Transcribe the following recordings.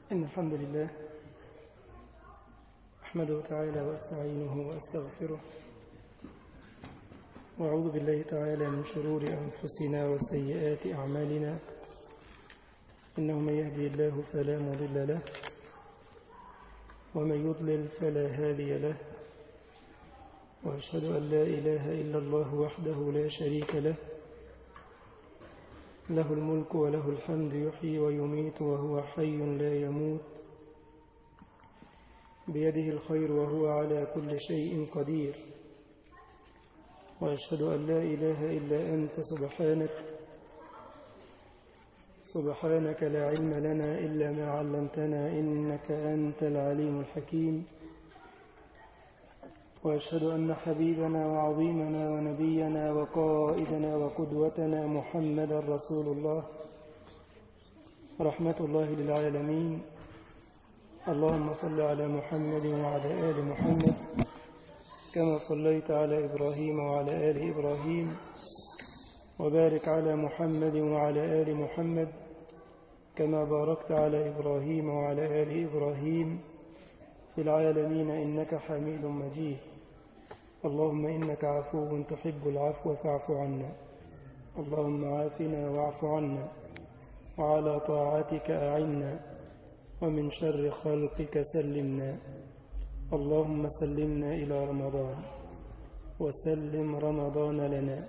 إن الحمد لله أحمده تعالى وأستعينه وأستغفره وأعوذ بالله تعالى من شرور أنفسنا وسيئات أعمالنا إنه من يهدي الله فلا مضل له ومن يضلل فلا هادي له وأشهد أن لا إله إلا الله وحده لا شريك له له الملك وله الحمد يحيي ويميت وهو حي لا يموت بيده الخير وهو على كل شيء قدير وأشهد أن لا إله إلا أنت سبحانك سبحانك لا علم لنا إلا ما علمتنا إنك أنت العليم الحكيم وأشهد أن حبيبنا وعظيمنا ونبينا وقائدنا وقدوتنا محمدا رسول الله رحمة الله للعالمين اللهم صل على محمد وعلى آل محمد كما صليت على إبراهيم وعلى آل إبراهيم وبارك على محمد وعلى آل محمد كما باركت على إبراهيم وعلى آل إبراهيم في العالمين إنك حميد مجيد اللهم إنك عفو تحب العفو فاعف عنا اللهم عافنا واعف عنا وعلى طاعتك أعنا ومن شر خلقك سلمنا اللهم سلمنا إلى رمضان وسلم رمضان لنا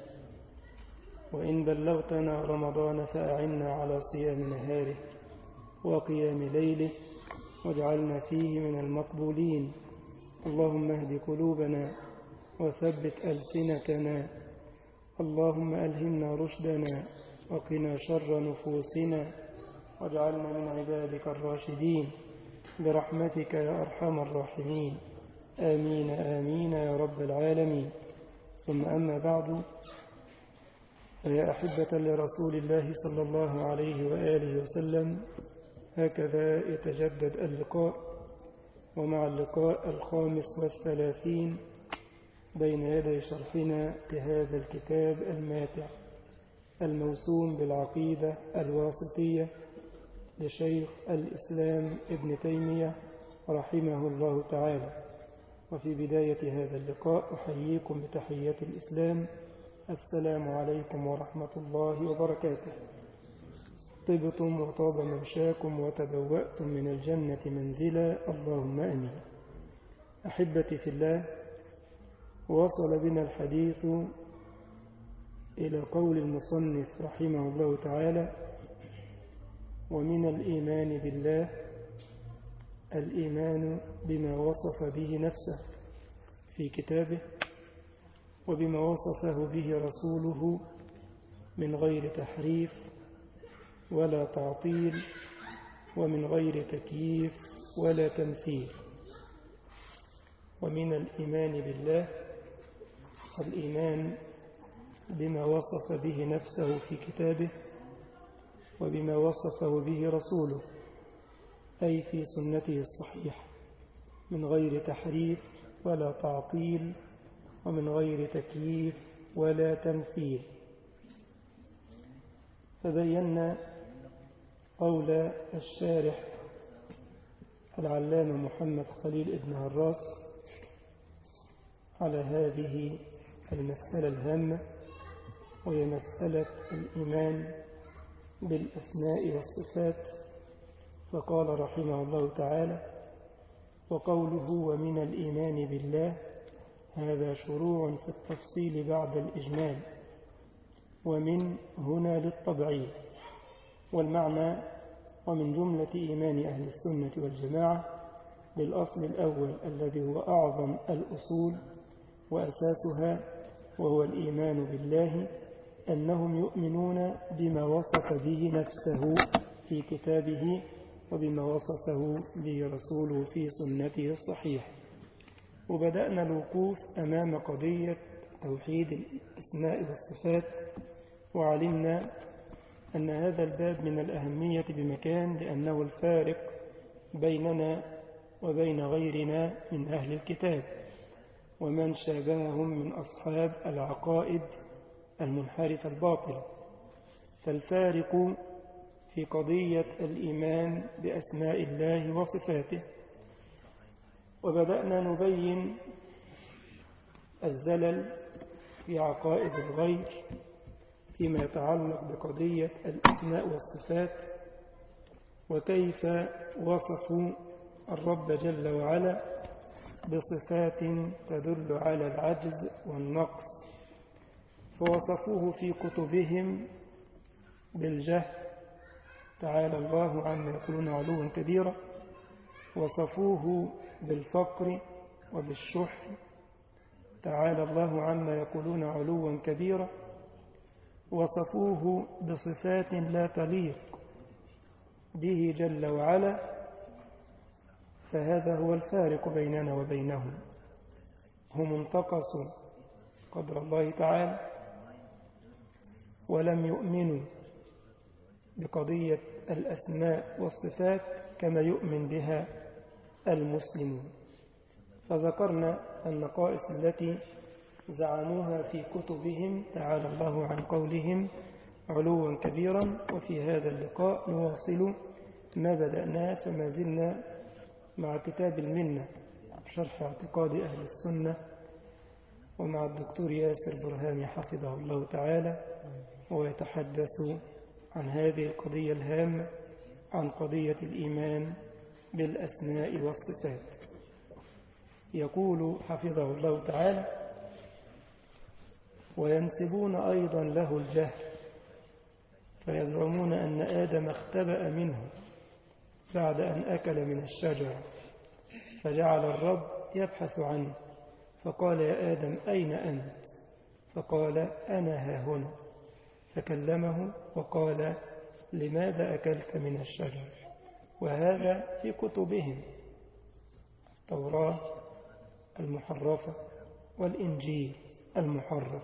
وإن بلغتنا رمضان فأعنا على صيام نهاره وقيام ليله واجعلنا فيه من المقبولين اللهم اهد قلوبنا وثبت ألسنتنا اللهم ألهمنا رشدنا وقنا شر نفوسنا واجعلنا من عبادك الراشدين برحمتك يا أرحم الراحمين آمين آمين يا رب العالمين ثم أما بعد فيا أحبة لرسول الله صلى الله عليه وآله وسلم هكذا يتجدد اللقاء ومع اللقاء الخامس والثلاثين بين يدي شرحنا لهذا الكتاب الماتع الموسوم بالعقيدة الواسطية لشيخ الإسلام ابن تيمية رحمه الله تعالى وفي بداية هذا اللقاء أحييكم بتحية الإسلام السلام عليكم ورحمة الله وبركاته طبتم وطاب ممشاكم وتبوأتم من الجنة منزلا اللهم أمين أحبتي في الله وصل بنا الحديث إلى قول المصنف رحمه الله تعالى ومن الإيمان بالله الإيمان بما وصف به نفسه في كتابه وبما وصفه به رسوله من غير تحريف ولا تعطيل ومن غير تكييف ولا تمثيل ومن الإيمان بالله الإيمان بما وصف به نفسه في كتابه وبما وصفه به رسوله أي في سنته الصحيحة من غير تحريف ولا تعطيل ومن غير تكييف ولا تمثيل فبينا قول الشارح العلامة محمد خليل ابن هراس على هذه المسألة الهامة وهي مسألة الإيمان بالأسماء والصفات فقال رحمه الله تعالى وقوله ومن الإيمان بالله هذا شروع في التفصيل بعد الإجمال ومن هنا للطبعية والمعنى ومن جملة إيمان أهل السنة والجماعة بالأصل الأول الذي هو أعظم الأصول وأساسها وهو الإيمان بالله أنهم يؤمنون بما وصف به نفسه في كتابه وبما وصفه به رسوله في سنته الصحيحة وبدأنا الوقوف أمام قضية توحيد الأسماء والصفات وعلمنا أن هذا الباب من الأهمية بمكان لأنه الفارق بيننا وبين غيرنا من أهل الكتاب ومن شابههم من أصحاب العقائد المنحرفة الباطلة فالفارق في قضية الإيمان بأسماء الله وصفاته وبدأنا نبين الزلل في عقائد الغير فيما يتعلق بقضية الأسماء والصفات وكيف وصفوا الرب جل وعلا بصفات تدل على العجز والنقص فوصفوه في كتبهم بالجهل تعالى الله عما يقولون علوا كبيرا وصفوه بالفقر وبالشح تعالى الله عما يقولون علوا كبيرا وصفوه بصفات لا تليق به جل وعلا فهذا هو الفارق بيننا وبينهم هم انتقصوا قدر الله تعالى ولم يؤمنوا بقضية الأسماء والصفات كما يؤمن بها المسلمون فذكرنا النقائص التي زعموها في كتبهم تعالى الله عن قولهم علوا كبيرا وفي هذا اللقاء نواصل ما بدأناه فما زلنا مع كتاب المنة شرح اعتقاد أهل السنة ومع الدكتور ياسر برهامي حفظه الله تعالى ويتحدث عن هذه القضية الهامة عن قضية الإيمان بالأسماء والصفات يقول حفظه الله تعالى وينسبون أيضا له الجهل فيزعمون أن آدم اختبأ منه بعد أن أكل من الشجرة فجعل الرب يبحث عنه فقال يا آدم أين أنت فقال أنا ها هنا فكلمه وقال لماذا أكلت من الشجر وهذا في كتبهم التوراة المحرفة والإنجيل المحرف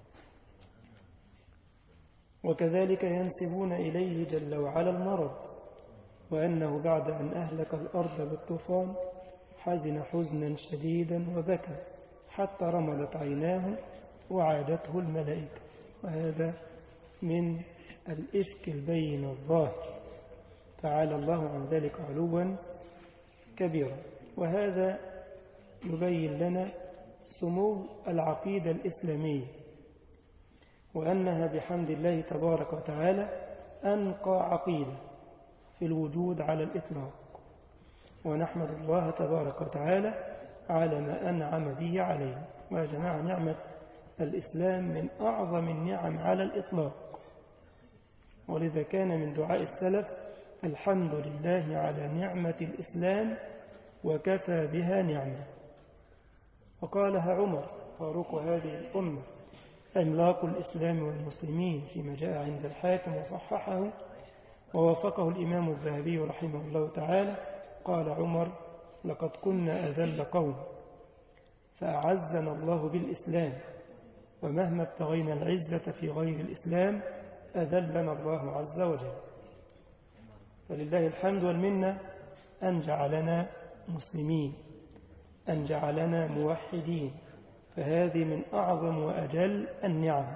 وكذلك ينسبون إليه جل وعلا المرض وأنه بعد أن أهلك الأرض بالطوفان حزن حزنا شديدا وبكى حتى رملت عيناه وعادته الملائكة وهذا من الإفك البين الظاهر تعالى الله عن ذلك علوا كبيرا وهذا يبين لنا سمو العقيدة الإسلامية وأنها بحمد الله تبارك وتعالى أنقى عقيدة في الوجود على الإطلاق ونحمد الله تبارك وتعالى على ما أنعم به علينا ويا جماعة نعمة الإسلام من أعظم النعم على الإطلاق ولذا كان من دعاء السلف الحمد لله على نعمة الإسلام وكفى بها نعمة وقالها عمر فاروق هذه الأمة عملاق الإسلام والمسلمين فيما جاء عند الحاكم وصححه ووافقه الإمام الذهبي رحمه الله تعالى قال عمر لقد كنا أذل قوم فأعزنا الله بالإسلام ومهما ابتغينا العزة في غير الإسلام أذلنا الله عز وجل فلله الحمد والمنة أن جعلنا مسلمين أن جعلنا موحدين فهذه من أعظم وأجل النعم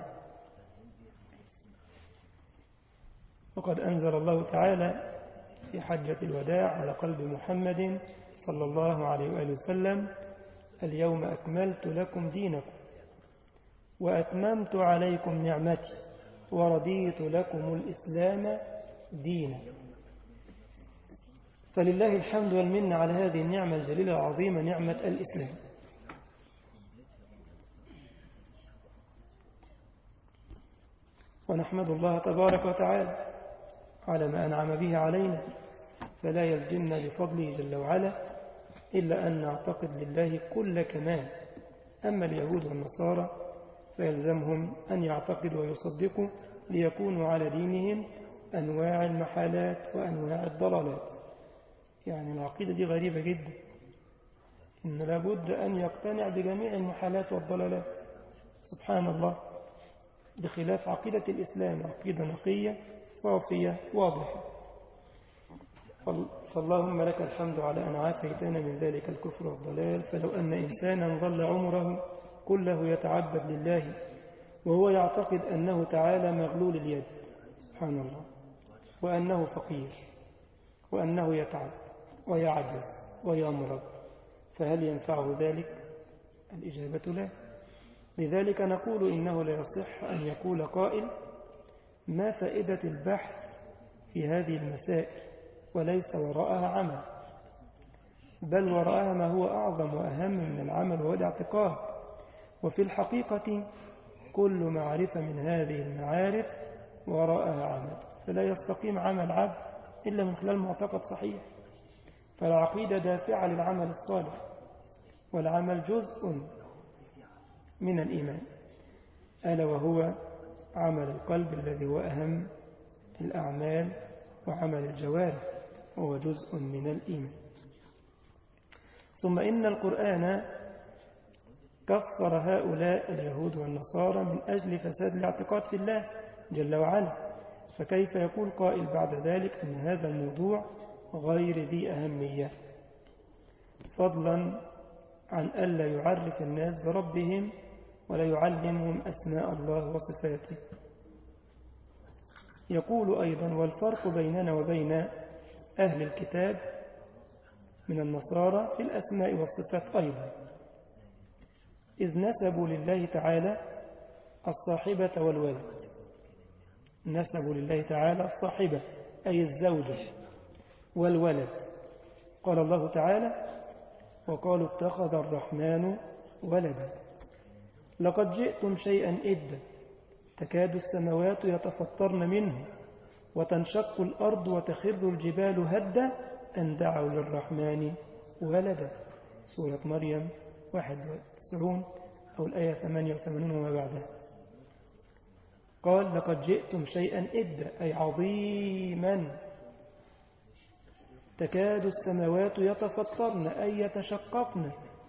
وقد أنزل الله تعالى في حجة الوداع على قلب محمد صلى الله عليه وآله وسلم اليوم أكملت لكم دينكم وأتممت عليكم نعمتي ورضيت لكم الإسلام دينا فلله الحمد والمنة على هذه النعمة الجليلة العظيمة نعمة الإسلام ونحمد الله تبارك وتعالى على ما أنعم به علينا فلا يلزمنا بفضله جل وعلا إلا أن نعتقد لله كل كمال أما اليهود والنصارى فيلزمهم أن يعتقدوا ويصدقوا ليكونوا على دينهم أنواع المحالات وأنواع الضلالات يعني العقيدة دي غريبة جدا إن لابد أن يقتنع بجميع المحالات والضلالات سبحان الله بخلاف عقيدة الإسلام عقيدة نقية صافية واضحة فاللهم لك الحمد على أن عافيتنا من ذلك الكفر والضلال فلو أن إنسانا ظل عمره كله يتعبد لله وهو يعتقد أنه تعالى مغلول اليد سبحان الله وأنه فقير وأنه يتعب ويعجز ويمرض فهل ينفعه ذلك؟ الإجابة لا لذلك نقول إنه لا يصح أن يقول قائل ما فائدة البحث في هذه المسائل وليس وراءها عمل بل وراءها ما هو أعظم وأهم من العمل وهو الاعتقاد وفي الحقيقة كل معرفة من هذه المعارف وراءها عمل فلا يستقيم عمل عبد إلا من خلال معتقد صحيح فالعقيدة دافعة للعمل الصالح والعمل جزء من الإيمان ألا وهو عمل القلب الذي هو أهم الأعمال وعمل الجوارح وهو جزء من الإيمان ثم إن القرآن كفر هؤلاء اليهود والنصارى من أجل فساد الاعتقاد في الله جل وعلا فكيف يقول قائل بعد ذلك أن هذا الموضوع غير ذي أهمية فضلا عن ألا يعرف الناس بربهم ولا يعلمهم أسماء الله وصفاته يقول أيضا والفرق بيننا وبين أهل الكتاب من النصارى في الأسماء والصفات أيضا إذ نسبوا لله تعالى الصاحبة والولد نسبوا لله تعالى الصاحبة أي الزوجة والولد قال الله تعالى وقالوا اتخذ الرحمن ولدا لقد جئتم شيئا إدا تكاد السماوات يتفطرن منه وتنشق الأرض وتخر الجبال هدا أن دعوا للرحمن ولدا سورة مريم 91 أو الآية 88 وما بعدها قال لقد جئتم شيئا إدا أي عظيما تكاد السماوات يتفطرن أي يتشققن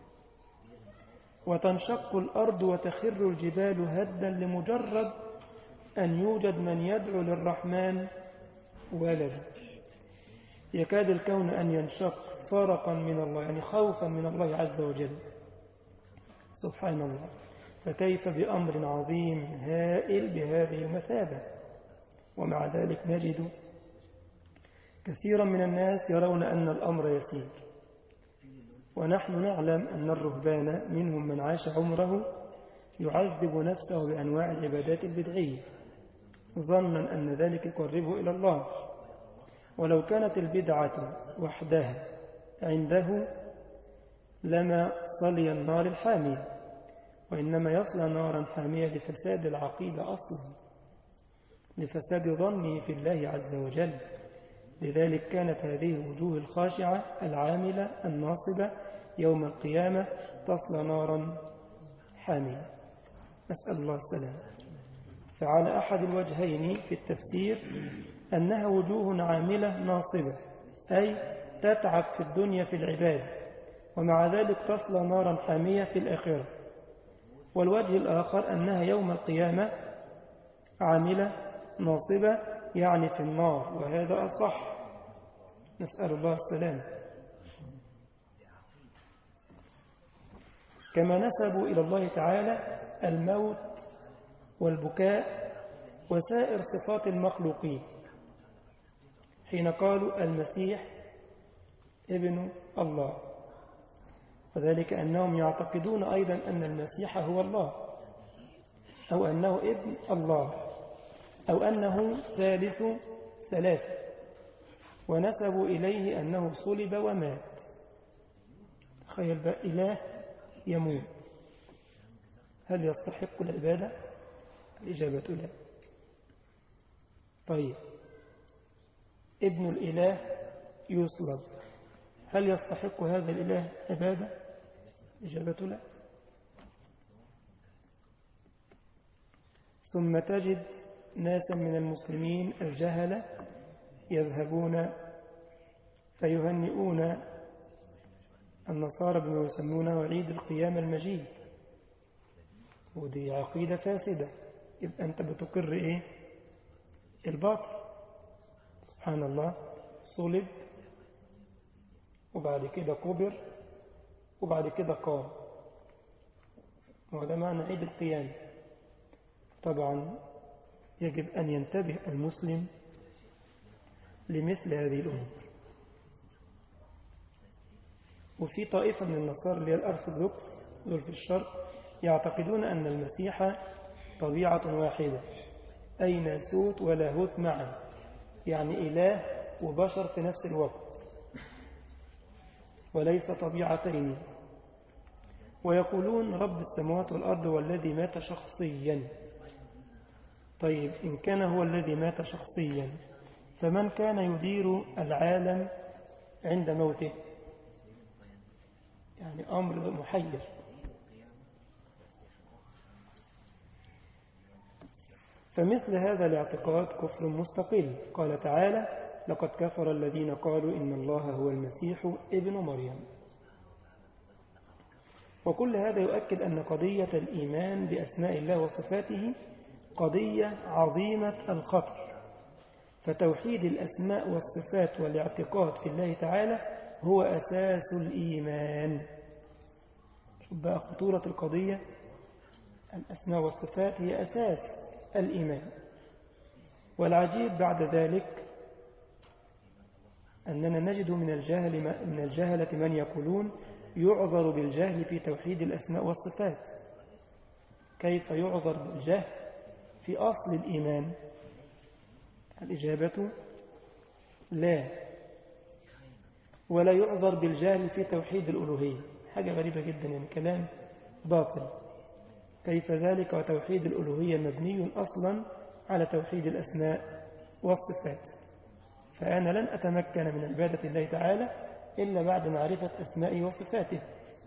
وتنشق الأرض وتخر الجبال هدا لمجرد أن يوجد من يدعو للرحمن ولدا يكاد الكون أن ينشق فرقا من الله يعني خوفا من الله عز وجل سبحان الله فكيف بأمر عظيم هائل بهذه المثابة ومع ذلك نجد كثيرا من الناس يرون أن الأمر يسير ونحن نعلم أن الرهبان منهم من عاش عمره يعذب نفسه بأنواع العبادات البدعية ظنا أن ذلك يقربه إلى الله ولو كانت البدعة وحدها عنده لما صلي النار الحامية وإنما يصلى نارا حامية لفساد العقيدة أصلا لفساد ظنه في الله عز وجل لذلك كانت هذه الوجوه الخاشعة العاملة الناصبة يوم القيامة تصلى نارا حامية نسأل الله السلام فعلى أحد الوجهين في التفسير أنها وجوه عاملة ناصبة أي تتعب في الدنيا في العبادة ومع ذلك تصلى نارا حامية في الآخرة والوجه الآخر أنها يوم القيامة عاملة ناصبة يعني في النار وهذا أصح نسأل الله السلام كما نسبوا إلى الله تعالى الموت والبكاء وسائر صفات المخلوقين حين قالوا المسيح ابن الله وذلك أنهم يعتقدون أيضا أن المسيح هو الله أو أنه ابن الله أو أنه ثالث ثلاثة ونسبوا إليه أنه صلب ومات تخيل بقى إله يموت هل يستحق العبادة الإجابة لا طيب ابن الإله يصلب هل يستحق هذا الإله عبادة الإجابة لا ثم تجد ناسا من المسلمين الجهلة يذهبون فيهنئون النصارى بما يسمونه عيد القيامة المجيد ودي عقيدة فاسدة يبقى أنت بتقر إيه الباطل سبحان الله صلب وبعد كده كبر وبعد كده قام وهذا معنى عيد القيامة طبعا يجب أن ينتبه المسلم لمثل هذه الأمور وفي طائفة من النصارى اللي هي الأرثوذكس دول في الشرق يعتقدون أن المسيح طبيعة واحدة أي ناسوت ولاهوت معا يعني إله وبشر في نفس الوقت وليس طبيعتين ويقولون رب السماوات والأرض هو الذي مات شخصيا طيب إن كان هو الذي مات شخصيا فمن كان يدير العالم عند موته يعني أمر محير فمثل هذا الاعتقاد كفر مستقل قال تعالى لقد كفر الذين قالوا إن الله هو المسيح ابن مريم وكل هذا يؤكد أن قضية الإيمان بأسماء الله وصفاته قضية عظيمة الخطر فتوحيد الأسماء والصفات والاعتقاد في الله تعالى هو أساس الإيمان شوف بقى خطورة القضية الأسماء والصفات هي أساس الإيمان والعجيب بعد ذلك أننا نجد من الجهل من الجهلة من يقولون يعذر بالجهل في توحيد الأسماء والصفات كيف يعذر بالجهل في أصل الإيمان الإجابة لا ولا يعذر بالجهل في توحيد الألوهية حاجة غريبة جدا يعني كلام باطل كيف ذلك وتوحيد الألوهية مبني أصلا على توحيد الأسماء والصفات فأنا لن أتمكن من عبادة الله تعالى إلا بعد معرفة أسمائه وصفاته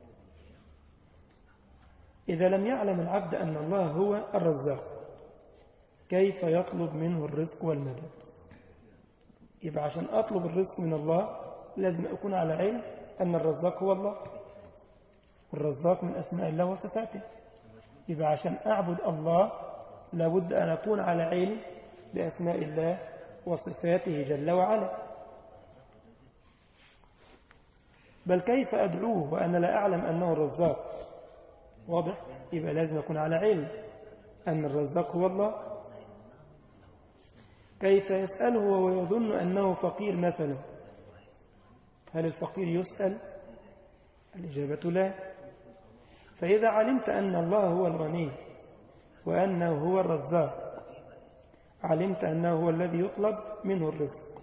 إذا لم يعلم العبد أن الله هو الرزاق كيف يطلب منه الرزق والمدد يبقى عشان أطلب الرزق من الله لازم أكون على علم أن الرزاق هو الله والرزاق من أسماء الله وصفاته يبقى عشان أعبد الله لابد أن أكون على علم بأسماء الله وصفاته جل وعلا بل كيف أدعوه وأنا لا أعلم أنه الرزاق واضح يبقى لازم أكون على علم أن الرزاق هو الله كيف يسأله ويظن أنه فقير مثلا هل الفقير يسأل الإجابة لا فإذا علمت أن الله هو الغني وأنه هو الرزاق علمت أنه هو الذي يطلب منه الرزق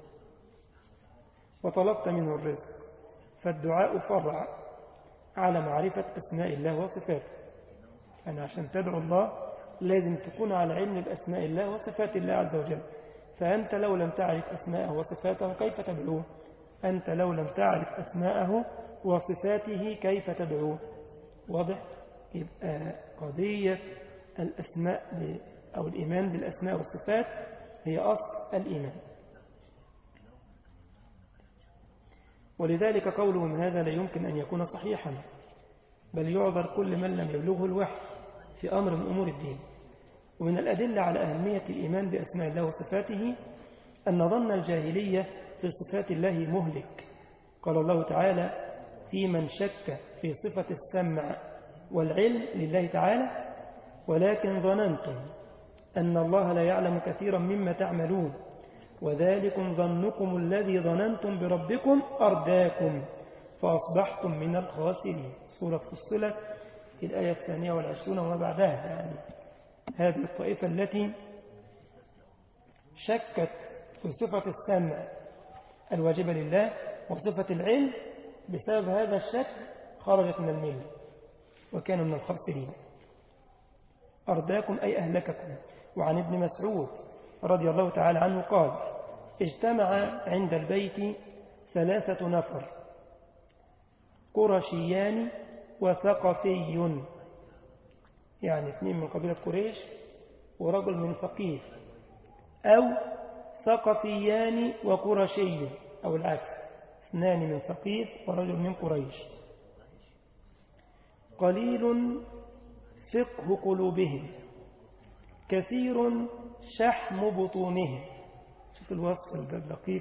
وطلبت منه الرزق فالدعاء فرع على معرفة أسماء الله وصفاته أنا عشان تدعو الله لازم تكون على علم بأسماء الله وصفات الله عز وجل فأنت لو لم تعرف أسماءه وصفاته كيف تدعوه أنت لو لم تعرف أسماءه وصفاته كيف تدعوه واضح يبقى قضية الأسماء أو الإيمان بالأسماء والصفات هي أصل الإيمان ولذلك قولهم هذا لا يمكن أن يكون صحيحا بل يعذر كل من لم يبلغه الوحي في أمر من أمور الدين ومن الأدلة على أهمية الإيمان بأسماء الله وصفاته أن ظن الجاهلية في صفات الله مهلك قال الله تعالى في من شك في صفة السمع والعلم لله تعالى ولكن ظننتم أن الله لا يعلم كثيرا مما تعملون وذلكم ظنكم الذي ظننتم بربكم أرداكم فأصبحتم من الخاسرين سورة فصلت الآية الثانية والعشرون وما بعدها يعني هذه الطائفة التي شكت في صفة السمع الواجبة لله وصفة العلم بسبب هذا الشك خرجت من الملة وكانوا من الخاسرين أرداكم أي أهلككم وعن ابن مسعود رضي الله تعالى عنه قال اجتمع عند البيت ثلاثة نفر قرشيان وثقفي يعني اثنين من قبيلة قريش ورجل من ثقيف أو ثقفيان وقرشي أو العكس اثنان من ثقيف ورجل من قريش قليل فقه قلوبهم كثير شحم بطونهم شوف الوصف الدقيق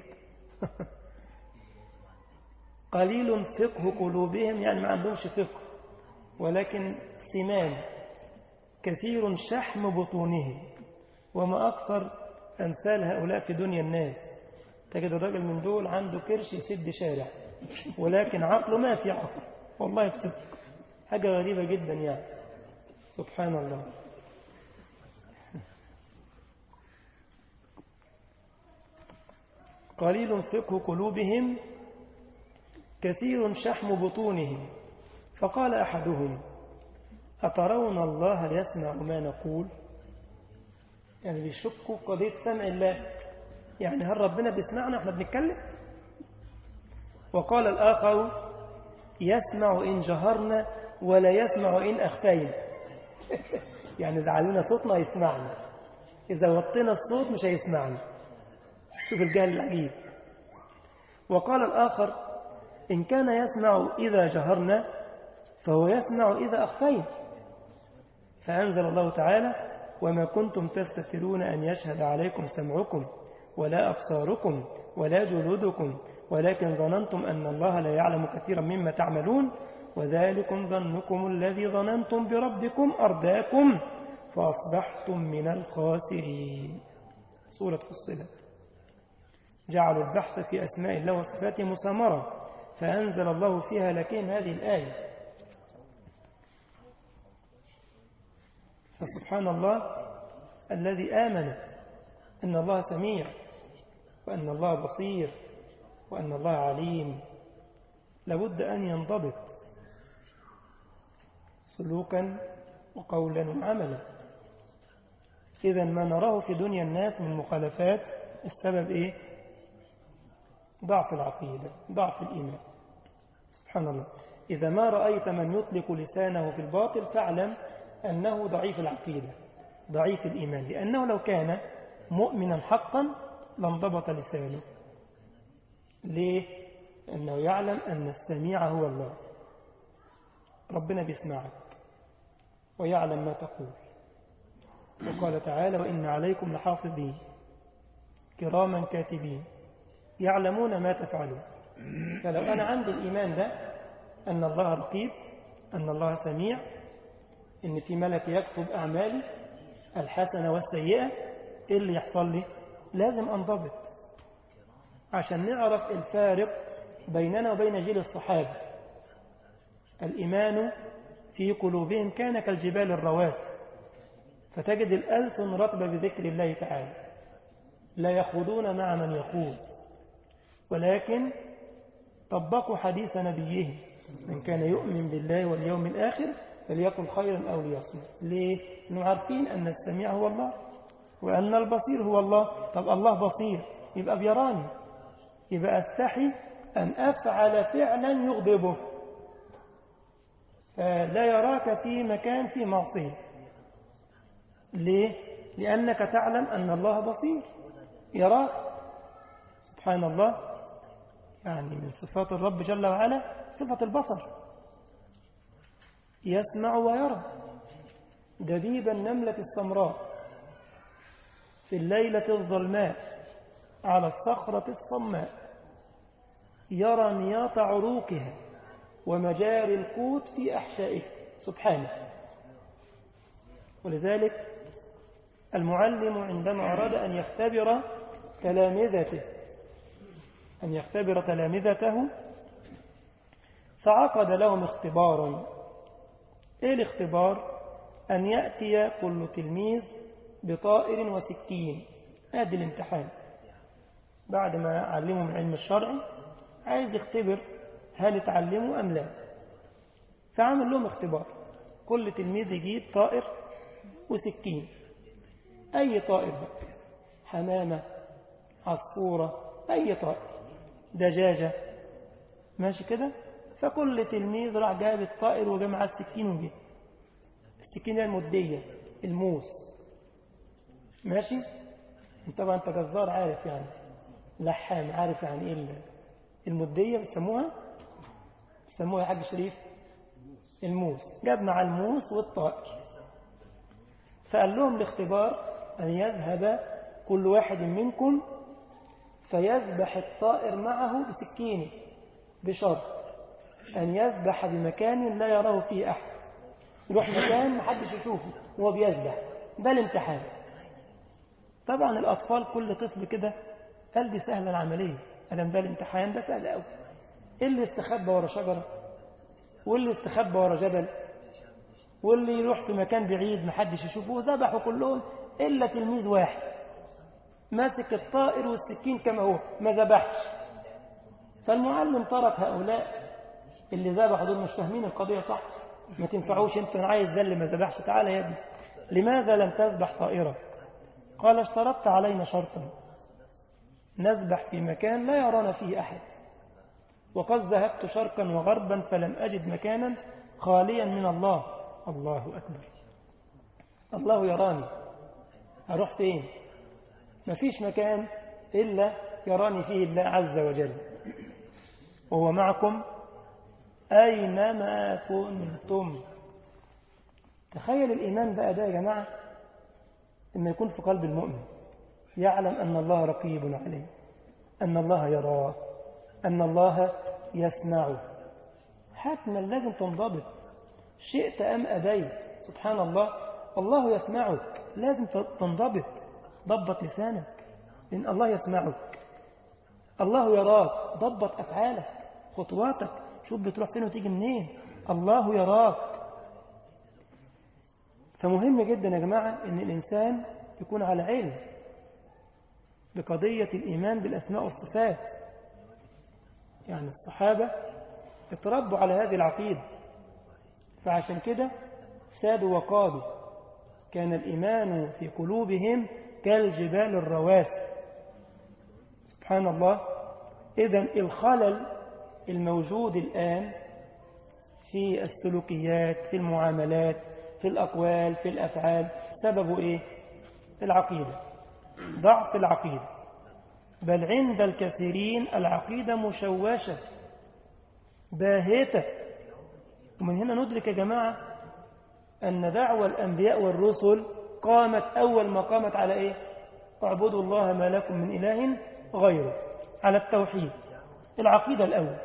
قليل فقه قلوبهم يعني ما عندهمش فقه ولكن سمان كثير شحم بطونهم وما أكثر أمثال هؤلاء في دنيا الناس تجد الراجل من دول عنده كرش يسد شارع ولكن عقله ما في عقل والله يفسد حاجة غريبة جدا يعني سبحان الله قليل فقه قلوبهم كثير شحم بطونهم فقال أحدهم أترون الله يسمع ما نقول يعني بيشكوا في قضية سمع الله يعني هل ربنا بيسمعنا احنا بنتكلم وقال الآخر يسمع إن جهرنا ولا يسمع إن أخفينا يعني إذا علينا صوتنا يسمعنا إذا وطينا الصوت مش هيسمعنا شوف الجهل العجيب وقال الآخر إن كان يسمع إذا جهرنا فهو يسمع إذا أخفينا فأنزل الله تعالى وما كنتم تستترون أن يشهد عليكم سمعكم ولا أبصاركم ولا جلودكم ولكن ظننتم أن الله لا يعلم كثيرا مما تعملون وذلكم ظنكم الذي ظننتم بربكم أرداكم فأصبحتم من الخاسرين سورة فصلت جعلوا البحث في أسماء الله وصفاته مسامرة فأنزل الله فيها لكن هذه الآية فسبحان الله الذي آمن أن الله سميع وأن الله بصير وأن الله عليم لابد أن ينضبط سلوكا وقولا وعملا إذا ما نراه في دنيا الناس من مخالفات السبب إيه ضعف العقيدة ضعف الإيمان سبحان الله إذا ما رأيت من يطلق لسانه في الباطل فاعلم أنه ضعيف العقيدة ضعيف الإيمان لأنه لو كان مؤمنا حقا لانضبط لسانه ليه؟ أنه يعلم أن السميع هو الله ربنا بيسمعك ويعلم ما تقول وقال تعالى وإن عليكم لحافظين كراما كاتبين يعلمون ما تفعلون فلو أنا عندي الإيمان ده أن الله رقيب أن الله سميع إن في ملك يكتب أعمالي الحسنة والسيئة إيه اللي يحصل لي لازم أنضبط عشان نعرف الفارق بيننا وبين جيل الصحابة الإيمان في قلوبهم كان كالجبال الرواسي فتجد الألسن رطبة بذكر الله تعالى لا يخوضون مع من يخوض ولكن طبقوا حديث نبيهم من كان يؤمن بالله واليوم الآخر فليقل خيرا أو ليصمت ليه؟ إنه عارفين أن السميع هو الله وأن البصير هو الله طب الله بصير يبقى بيراني يبقى أستحي أن أفعل فعلا يغضبه فلا يراك في مكان في معصية ليه؟ لأنك تعلم أن الله بصير يراك سبحان الله يعني من صفات الرب جل وعلا صفة البصر يسمع ويرى دبيب النملة السمراء في الليلة الظلماء على الصخرة الصماء يرى نياط عروقها ومجاري القوت في أحشائه سبحانه ولذلك المعلم عندما أراد أن يختبر تلامذته أن يختبر تلامذته فعقد لهم اختبارا إيه الاختبار أن يأتي كل تلميذ بطائر وسكين هذا الامتحان بعد ما علموا من علم الشرع عايز يختبر هل اتعلموا أم لا فعمل لهم اختبار كل تلميذ يجيب طائر وسكين أي طائر بقى حمامة عصفورة أي طائر دجاجة ماشي كده فكل تلميذ راح جاب الطائر وجمع السكين وجه السكين المدية الموس ماشي طبعا انت جزار عارف يعني لحام عارف يعني ايه المدية بيسموها بيسموها يا حاج شريف الموس جاب مع الموس والطائر فقال لهم الاختبار أن يذهب كل واحد منكم فيذبح الطائر معه بسكينه بشرط أن يذبح بمكان لا يراه فيه أحد يروح مكان محدش يشوفه وهو بيذبح ده الامتحان طبعا الأطفال كل طفل كده قال دي سهلة العملية ألم ده الامتحان ده سهل أوي إيه اللي استخبى ورا شجرة واللي استخبى ورا جبل واللي يروح في مكان بعيد محدش يشوفه ذبحوا كلهم إلا تلميذ واحد ماسك الطائر والسكين كما هو ما ذبحش فالمعلم ترك هؤلاء اللي ذبحوا دول مش فاهمين القضية صح ما تنفعوش انت انا عايز ده اللي ما ذبحش تعالى يا ابني لماذا لم تذبح طائرة قال اشترطت علينا شرطا نذبح في مكان لا يرانا فيه أحد وقد ذهبت شرقا وغربا فلم أجد مكانا خاليا من الله الله أكبر الله يراني أروح فين مفيش مكان إلا يراني فيه الله عز وجل وهو معكم أينما كنتم تخيل الإيمان بقى ده يا جماعة إنه يكون في قلب المؤمن يعلم أن الله رقيب عليه أن الله يراه أن الله يسمعه حتما لازم تنضبط شئت أم أبيت سبحان الله الله يسمعك لازم تنضبط ضبط لسانك لأن الله يسمعك الله يراك ضبط أفعالك خطواتك شوف بتروح فين وتيجي منين الله يراك فمهم جدا يا جماعة أن الإنسان يكون على علم بقضية الإيمان بالأسماء والصفات يعني الصحابة اتربوا على هذه العقيدة فعشان كده سادوا وقادوا كان الإيمان في قلوبهم كالجبال الرواسي سبحان الله إذا الخلل الموجود الآن في السلوكيات في المعاملات في الأقوال في الأفعال سببه إيه؟ العقيدة ضعف العقيدة بل عند الكثيرين العقيدة مشوشة باهتة ومن هنا ندرك يا جماعة أن دعوة الأنبياء والرسل قامت أول ما قامت على إيه اعبدوا الله ما لكم من إله غيره على التوحيد العقيدة الأول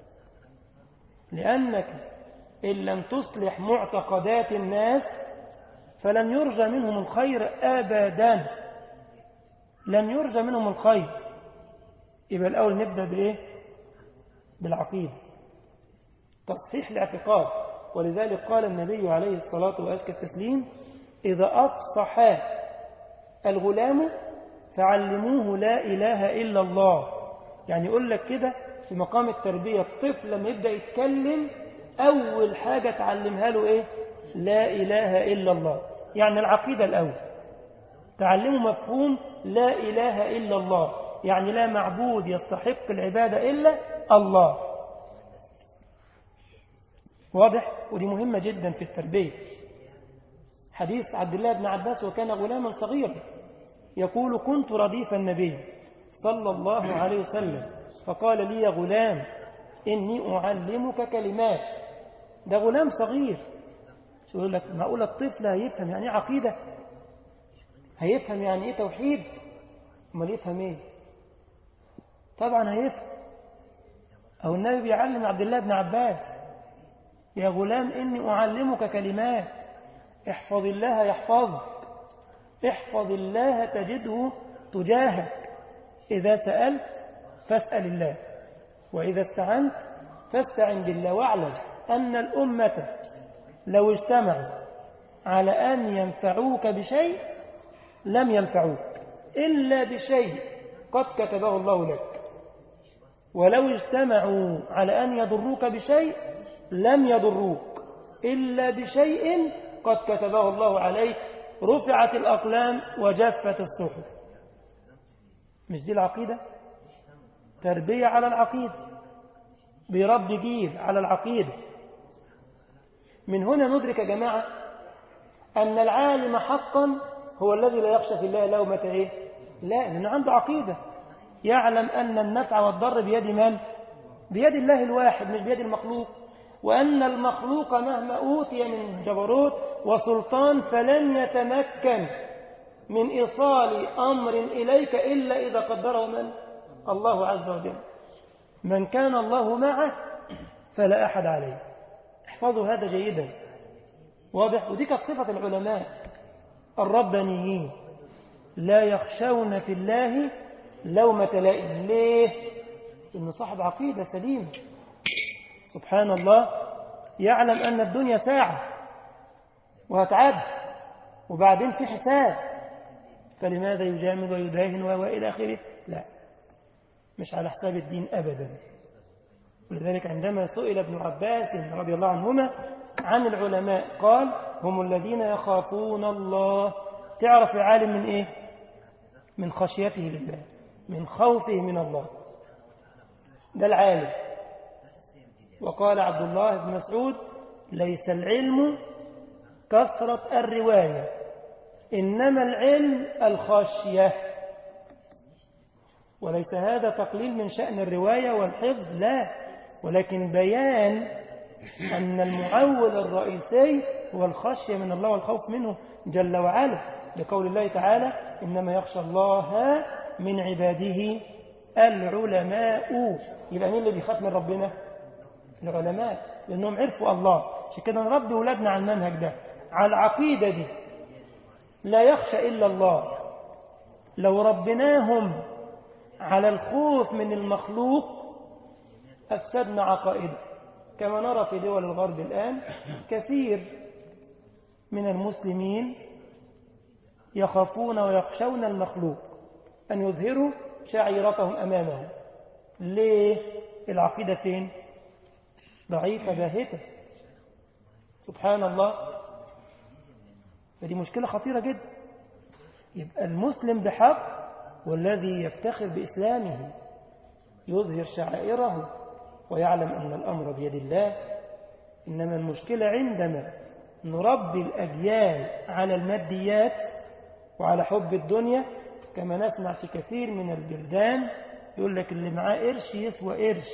لأنك إن لم تصلح معتقدات الناس فلن يرجى منهم الخير أبدا لن يرجى منهم الخير يبقى الأول نبدأ بإيه بالعقيدة تصحيح الاعتقاد ولذلك قال النبي عليه الصلاة وأزكى التسليم إذا أفصح الغلام فعلموه لا إله إلا الله يعني يقول لك كده في مقام التربية الطفل لما يبدأ يتكلم أول حاجة تعلمها له إيه لا إله إلا الله يعني العقيدة الأول تعلمه مفهوم لا إله إلا الله يعني لا معبود يستحق العبادة إلا الله واضح ودي مهمة جدا في التربية حديث عبد الله بن عباس وكان غلاما صغيرا يقول كنت رديف النبي صلى الله عليه وسلم فقال لي يا غلام إني أعلمك كلمات ده غلام صغير يقول لك معقول الطفل هيفهم يعني ايه عقيدة هيفهم يعني ايه توحيد امال يفهم ايه طبعا هيفهم أو النبي بيعلم عبد الله بن عباس يا غلام إني أعلمك كلمات احفظ الله يحفظك احفظ الله تجده تجاهك إذا سألت فاسأل الله وإذا استعنت فاستعن بالله واعلم أن الأمة لو اجتمعوا على أن ينفعوك بشيء لم ينفعوك إلا بشيء قد كتبه الله لك ولو اجتمعوا على أن يضروك بشيء لم يضروك إلا بشيء قد كتبه الله عليك رفعت الأقلام وجفت الصحف مش دي العقيدة تربية على العقيدة برب جيل على العقيدة من هنا ندرك يا جماعة أن العالم حقا هو الذي لا يخشى في الله لومة إيه لا لأنه عنده عقيدة يعلم أن النفع والضر بيد من بيد الله الواحد مش بيد المخلوق وأن المخلوق مهما أوتي من جبروت وسلطان فلن يتمكن من إيصال أمر إليك إلا إذا قدره من الله عز وجل من كان الله معه فلا أحد عليه احفظوا هذا جيدا واضح ودي كانت صفة العلماء الربانيين لا يخشون في الله لومة لائم ليه إنه صاحب عقيدة سليمة سبحان الله يعلم أن الدنيا ساعة وهتعد وبعدين في حساب فلماذا يجامل ويداهن وإلى آخره لا مش على حساب الدين أبدا ولذلك عندما سئل ابن عباس رضي الله عنهما عن العلماء قال هم الذين يخافون الله تعرف العالم من إيه من خشيته لله من خوفه من الله ده العالم وقال عبد الله بن مسعود ليس العلم كثرة الرواية إنما العلم الخشية وليس هذا تقليل من شأن الرواية والحفظ لا ولكن بيان أن المعول الرئيسي هو الخشية من الله والخوف منه جل وعلا لقول الله تعالى إنما يخشى الله من عباده العلماء يبقى مين اللي بيخاف من ربنا العلماء لأنهم عرفوا الله عشان كده نربي ولادنا على المنهج ده على العقيدة دي لا يخشى إلا الله لو ربناهم على الخوف من المخلوق أفسدنا عقائده كما نرى في دول الغرب الآن كثير من المسلمين يخافون ويخشون المخلوق أن يظهروا شعيرتهم أمامه ليه العقيدة فين ضعيفة باهتة سبحان الله فدي مشكلة خطيرة جدا يبقى المسلم بحق والذي يفتخر بإسلامه يظهر شعائره ويعلم أن الأمر بيد الله إنما المشكلة عندما نربي الأجيال على الماديات وعلى حب الدنيا كما نسمع في كثير من البلدان يقول لك اللي معاه قرش يسوى قرش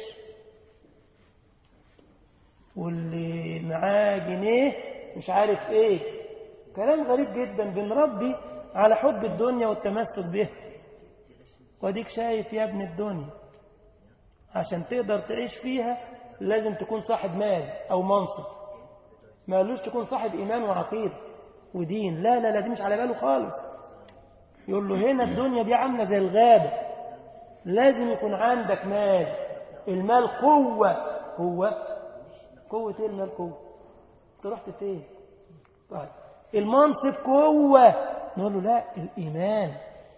واللي معاه جنيه مش عارف ايه كلام غريب جدا بنربي على حب الدنيا والتمسك به وديك شايف يا ابن الدنيا عشان تقدر تعيش فيها لازم تكون صاحب مال أو منصب ما قالوش تكون صاحب إيمان وعقيدة ودين لا لا لا دي مش على باله خالص يقول له هنا الدنيا دي عاملة زي الغابة لازم يكون عندك مال المال قوة قوة قوة ايه المال قوة انت رحت فين طيب المنصب قوة نقول له لا الإيمان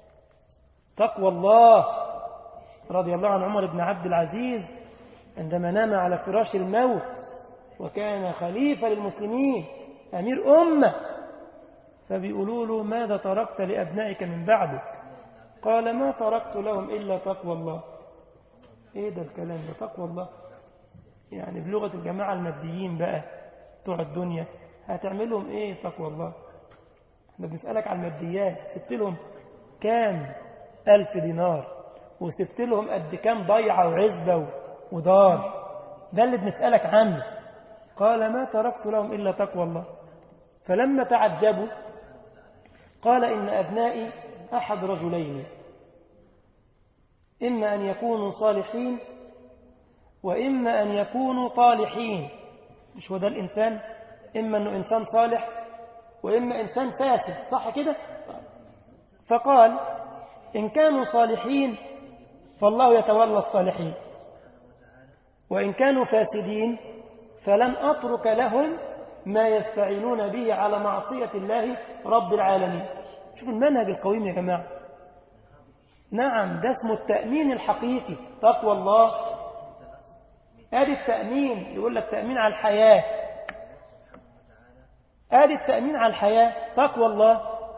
تقوى الله رضي الله عن عمر بن عبد العزيز عندما نام على فراش الموت وكان خليفة للمسلمين أمير أمة فبيقولوا له ماذا تركت لأبنائك من بعدك قال ما تركت لهم إلا تقوى الله إيه ده الكلام ده تقوى الله يعني بلغة الجماعة الماديين بقى بتوع الدنيا هتعملهم إيه تقوى الله احنا بنسألك على الماديات سبت لهم كام ألف دينار وسبت لهم قد كام ضيعة وعزبة ودار ده اللي بنسألك عنه قال ما تركت لهم إلا تقوى الله فلما تعجبوا قال إن أبنائي أحد رجلين إما أن يكونوا صالحين وإما أن يكونوا طالحين مش هو ده الإنسان إما أنه إنسان صالح وإما إنسان فاسد صح كده فقال إن كانوا صالحين فالله يتولى الصالحين وإن كانوا فاسدين فلن أترك لهم ما يستعينون به على معصية الله رب العالمين شوفوا المنهج القويم يا جماعة نعم ده اسمه التأمين الحقيقي تقوى الله ادي التأمين يقول لك تأمين على الحياة ادي التأمين على الحياة تقوى الله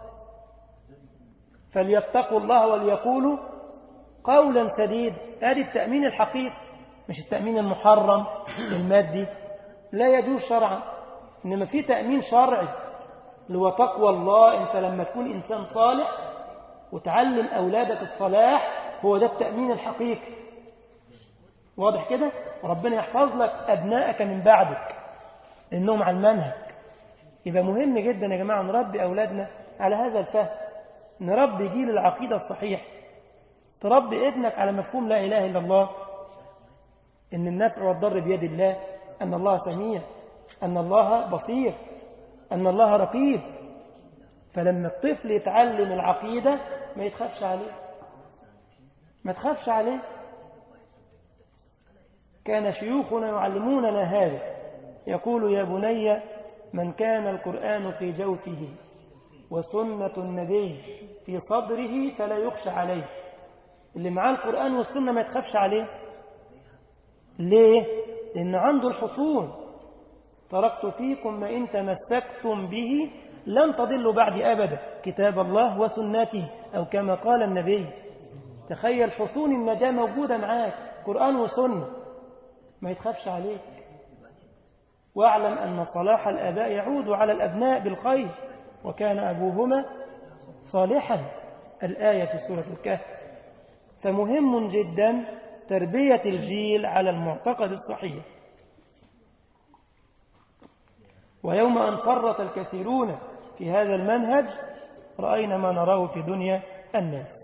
فليتقوا الله وليقولوا قولا سديد ادي التأمين الحقيقي مش التأمين المحرم المادي لا يجوز شرعا إنما في تأمين شرعي اللي هو تقوى الله أنت لما تكون إنسان صالح وتعلم أولادك الصلاح هو ده التأمين الحقيقي واضح كده وربنا يحفظ لك أبنائك من بعدك إنهم على المنهج يبقى مهم جدا يا جماعة نربي أولادنا على هذا الفهم نربي جيل العقيدة الصحيح تربي ابنك على مفهوم لا إله إلا الله إن النفع والضر بيد الله أن الله سميع أن الله بصير أن الله رقيب فلما الطفل يتعلم العقيدة ما يتخافش عليه ما تخافش عليه كان شيوخنا يعلموننا هذا يقول يا بني من كان القرآن في جوفه وسنة النبي في صدره فلا يخشى عليه اللي معاه القرآن والسنة ما يتخافش عليه ليه؟ لأن عنده الحصول تركت فيكم ما إن تمسكتم به لن تضلوا بعد أبدا كتاب الله وسنته أو كما قال النبي تخيل حصون النجاة موجودة معاك قرآن وسنة ما يتخافش عليك واعلم أن صلاح الآباء يعود على الأبناء بالخير وكان أبوهما صالحا الآية في سورة الكهف فمهم جدا تربية الجيل على المعتقد الصحيح ويوم أن فرط الكثيرون في هذا المنهج رأينا ما نراه في دنيا الناس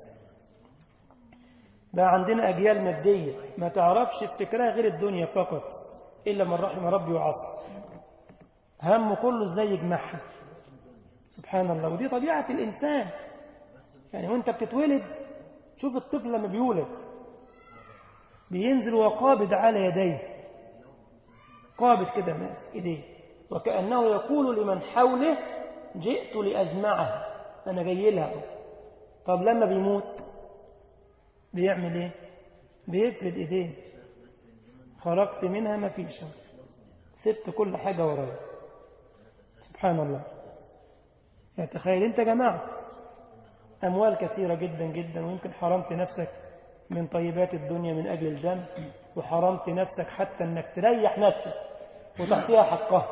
بقى عندنا أجيال مادية ما تعرفش فكرها غير الدنيا فقط إلا من رحم ربي وعصر هم كله ازاي يجمعها سبحان الله ودي طبيعة الإنسان يعني وانت بتتولد شوف الطفل لما بيولد بينزل وقابض على يديه قابض كده ماس ايديه وكأنه يقول لمن حوله جئت لأجمعها أنا جاي لها طب لما بيموت بيعمل ايه بيفرد ايديه خرجت منها ما فيش سبت كل حاجة ورايا سبحان الله يعني تخيل انت جمعت أموال كثيرة جدا جدا ويمكن حرمت نفسك من طيبات الدنيا من أجل الجنة وحرمت نفسك حتى أنك تريح نفسك وتعطيها حقها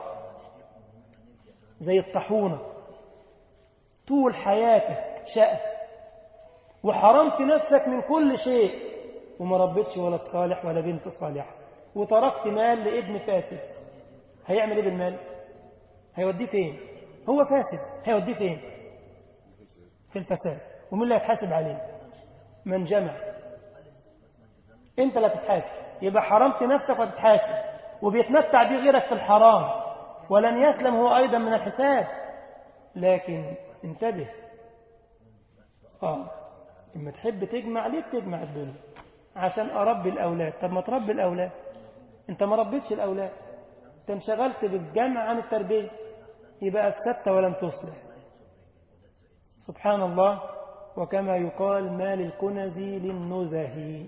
زي الطحونة طول حياتك شأن وحرمت نفسك من كل شيء وما ربيتش ولد صالح ولا بنت صالحة وتركت مال لابن فاسد هيعمل ايه بالمال هيوديه فين هو فاسد هيوديه فين في الفساد ومين اللي هيتحاسب عليه من جمع انت لا تتحاسب يبقى حرمت نفسك وتتحاسب وبيتمتع بيه غيرك في الحرام ولن يسلم هو أيضا من الحساب لكن انتبه آه لما تحب تجمع ليه بتجمع الدنيا عشان أربي الأولاد طب ما تربي الأولاد انت ما ربيتش الأولاد انت انشغلت بالجمع عن التربية يبقى أفسدت ولم تصلح سبحان الله وكما يقال ما للكنز للنزه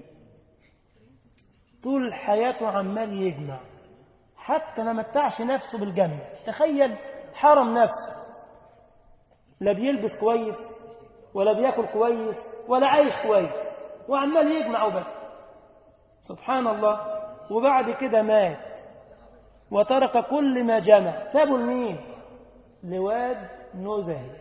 طول حياته عمال يجمع حتى ما متعش نفسه بالجنة تخيل حرم نفسه لا بيلبس كويس ولا بياكل كويس ولا عايش كويس وعمال يجمع وبس سبحان الله وبعد كده مات وترك كل ما جمع سابوا لمين لواد نزهي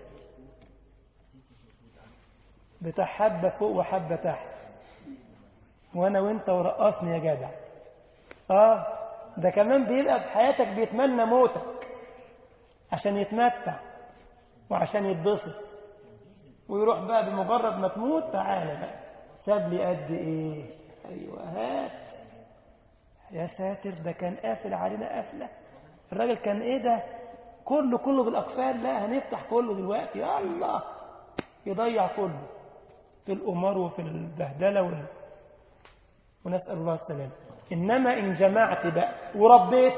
بتاع حبة فوق وحبة تحت وانا وانت ورقصني يا جدع اه ده كمان بيبقى في حياتك بيتمنى موتك عشان يتمتع وعشان يتبسط ويروح بقى بمجرد ما تموت تعالى بقى ساب لي قد ايه ايوه هات يا ساتر ده كان قافل علينا قفله الراجل كان ايه ده كله كله بالاقفال لا هنفتح كله دلوقتي يا الله يضيع كله في الامار وفي البهدله وال... ونسال الله السلامه إنما إن جمعت بقى وربيت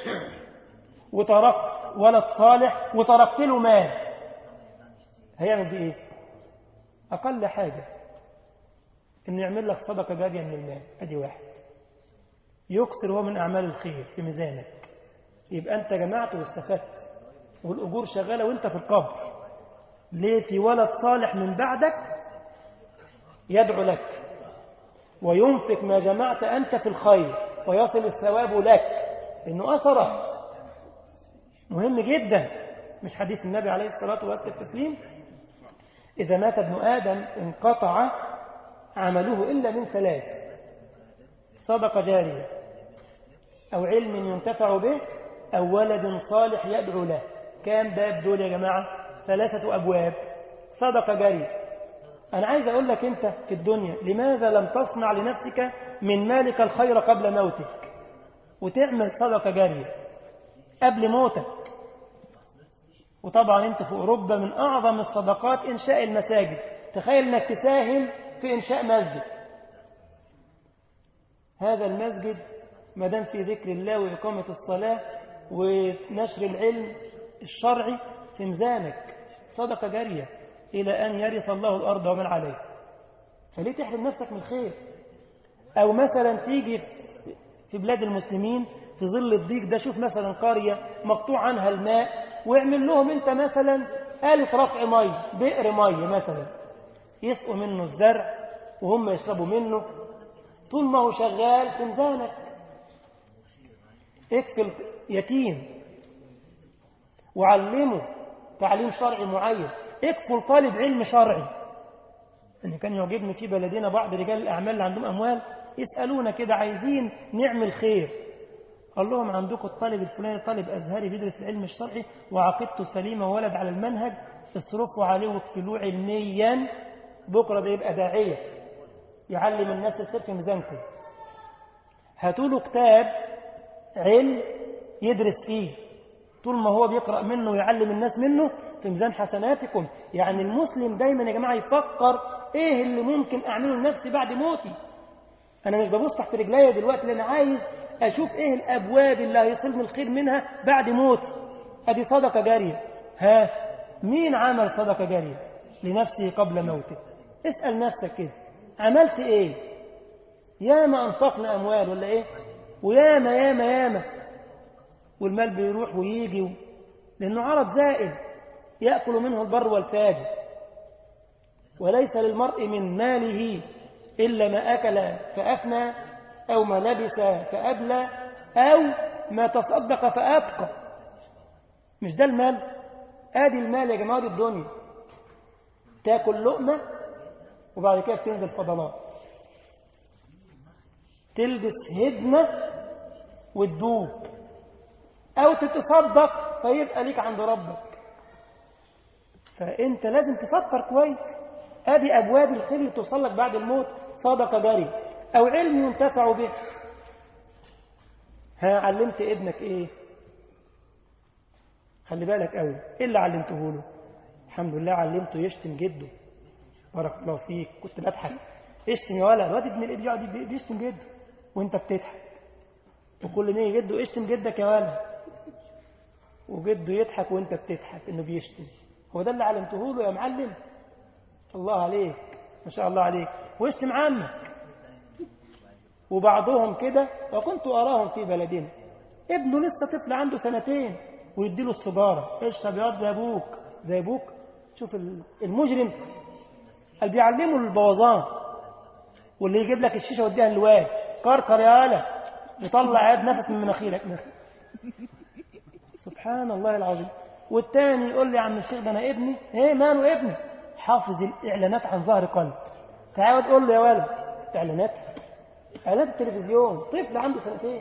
وتركت ولد صالح وتركت له مال هيعمل دي إيه أقل حاجة إنه يعمل لك صدقة جارية من المال أدي واحد يكسر هو من أعمال الخير في ميزانك يبقى أنت جمعت واستفدت والأجور شغالة وأنت في القبر ليه في ولد صالح من بعدك يدعو لك وينفق ما جمعت أنت في الخير ويصل الثواب لك إنه أثره مهم جدا مش حديث النبي عليه الصلاة والتسليم إذا مات ابن آدم انقطع عمله إلا من ثلاث صدقة جارية أو علم ينتفع به أو ولد صالح يدعو له كام باب دول يا جماعة ثلاثة أبواب صدقة جارية أنا عايز أقول لك أنت في الدنيا لماذا لم تصنع لنفسك من مالك الخير قبل موتك وتعمل صدقة جارية قبل موتك وطبعا أنت في أوروبا من أعظم الصدقات إنشاء المساجد تخيل أنك تساهم في إنشاء مسجد هذا المسجد ما دام في ذكر الله وإقامة الصلاة ونشر العلم الشرعي في ميزانك صدقة جارية إلى أن يرث الله الأرض ومن عليها فليه تحرم نفسك من الخير أو مثلا تيجي في بلاد المسلمين في ظل الضيق ده شوف مثلا قرية مقطوع عنها الماء واعمل لهم انت مثلا آلة رفع مية بئر مية مثلا يسقوا منه الزرع وهم يشربوا منه طول ما هو شغال في ميزانك اكفل يتيم وعلمه تعليم شرعي معين اكفل طالب علم شرعي ان كان يعجبني في بلدنا بعض رجال الاعمال اللي عندهم اموال يسالونا كده عايزين نعمل خير قال لهم عندكم الطالب الفلاني طالب ازهري بيدرس العلم الشرعي وعقيدته سليمه وولد على المنهج اصرفوا عليه واكفلوه علميا بكره ده يبقى داعيه يعلم الناس الخير في ميزانكم هاتوا له كتاب علم يدرس فيه طول ما هو بيقرأ منه ويعلم الناس منه في ميزان حسناتكم يعني المسلم دايما يا جماعة يفكر ايه اللي ممكن اعمله لنفسي بعد موتي انا مش ببص تحت رجليا دلوقتي لان عايز اشوف ايه الابواب اللي هيصلني الخير منها بعد موتي ادي صدقة جارية ها مين عمل صدقة جارية لنفسه قبل موته اسأل نفسك كده عملت ايه ياما انفقنا اموال ولا ايه وياما ياما ياما والمال بيروح ويجي و... لأنه عرض زائد يأكل منه البر والفاجر وليس للمرء من ماله إلا ما أكل فأفنى أو ما لبس فأبلى أو ما تصدق فأبقى مش ده المال آدي المال يا جماعة دي الدنيا تاكل لقمة وبعد كده تنزل فضلات تلبس هدمة وتدوب أو تتصدق فيبقى ليك عند ربك فأنت لازم تفكر كويس هذه أبواب الخير اللي توصل لك بعد الموت صدقة جارية أو علم ينتفع به ها علمت ابنك إيه خلي بالك قوي إيه اللي علمته له الحمد لله علمته يشتم جده بارك الله فيك كنت بضحك اشتم يا ولد الواد ابن الابن يقعد بيشتم جده وانت بتضحك وكل ما يجي جده اشتم جدك يا ولد وجده يضحك وانت بتضحك انه بيشتم هو ده اللي علمته له يا معلم الله عليك ما شاء الله عليك واشتم عمك وبعضهم كده وكنت أراهم في بلدنا ابنه لسه طفل عنده سنتين ويديله السجارة اشرب ياض زي أبوك زي أبوك شوف المجرم اللي بيعلمه البوظان واللي يجيب لك الشيشة ويديها للواد كركر يا هلا يطلع عاد نفس من مناخيرك سبحان الله العظيم والتاني يقول لي يا عم الشيخ ده انا ابني ايه ماله ابني حافظ الاعلانات عن ظهر قلب تعال تقول له يا ولد اعلانات اعلانات التلفزيون طفل عنده سنتين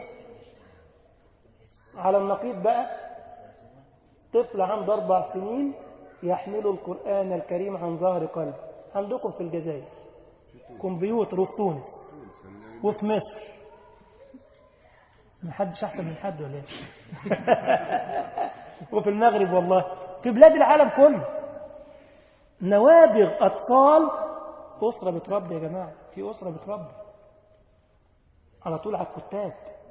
على النقيض بقى طفل عنده اربع سنين يحمل القران الكريم عن ظهر قلب عندكم في الجزائر كمبيوتر وفي تونس وفي مصر ما حدش احسن من حد ولا ايه وفي المغرب والله في بلاد العالم كله نوابغ اطفال اسره بتربي يا جماعه في اسره بتربي على طول على الكتاب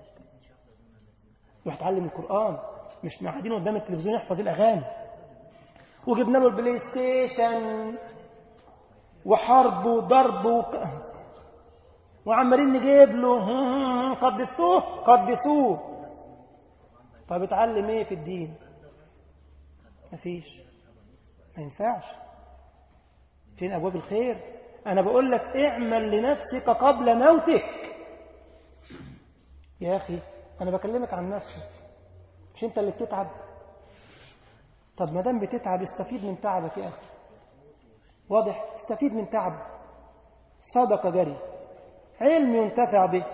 يروح يتعلم القران مش قاعدين قدام التلفزيون يحفظ الاغاني وجبنا له البلاي ستيشن وحرب وضرب وك... وعمالين نجيب له قدسوه قدسوه طب اتعلم ايه في الدين مفيش ما ينفعش فين ابواب الخير انا بقول لك اعمل لنفسك قبل موتك يا اخي انا بكلمك عن نفسي مش انت اللي بتتعب طب ما دام بتتعب استفيد من تعبك يا اخي واضح استفيد من تعب صدقه جري علم ينتفع به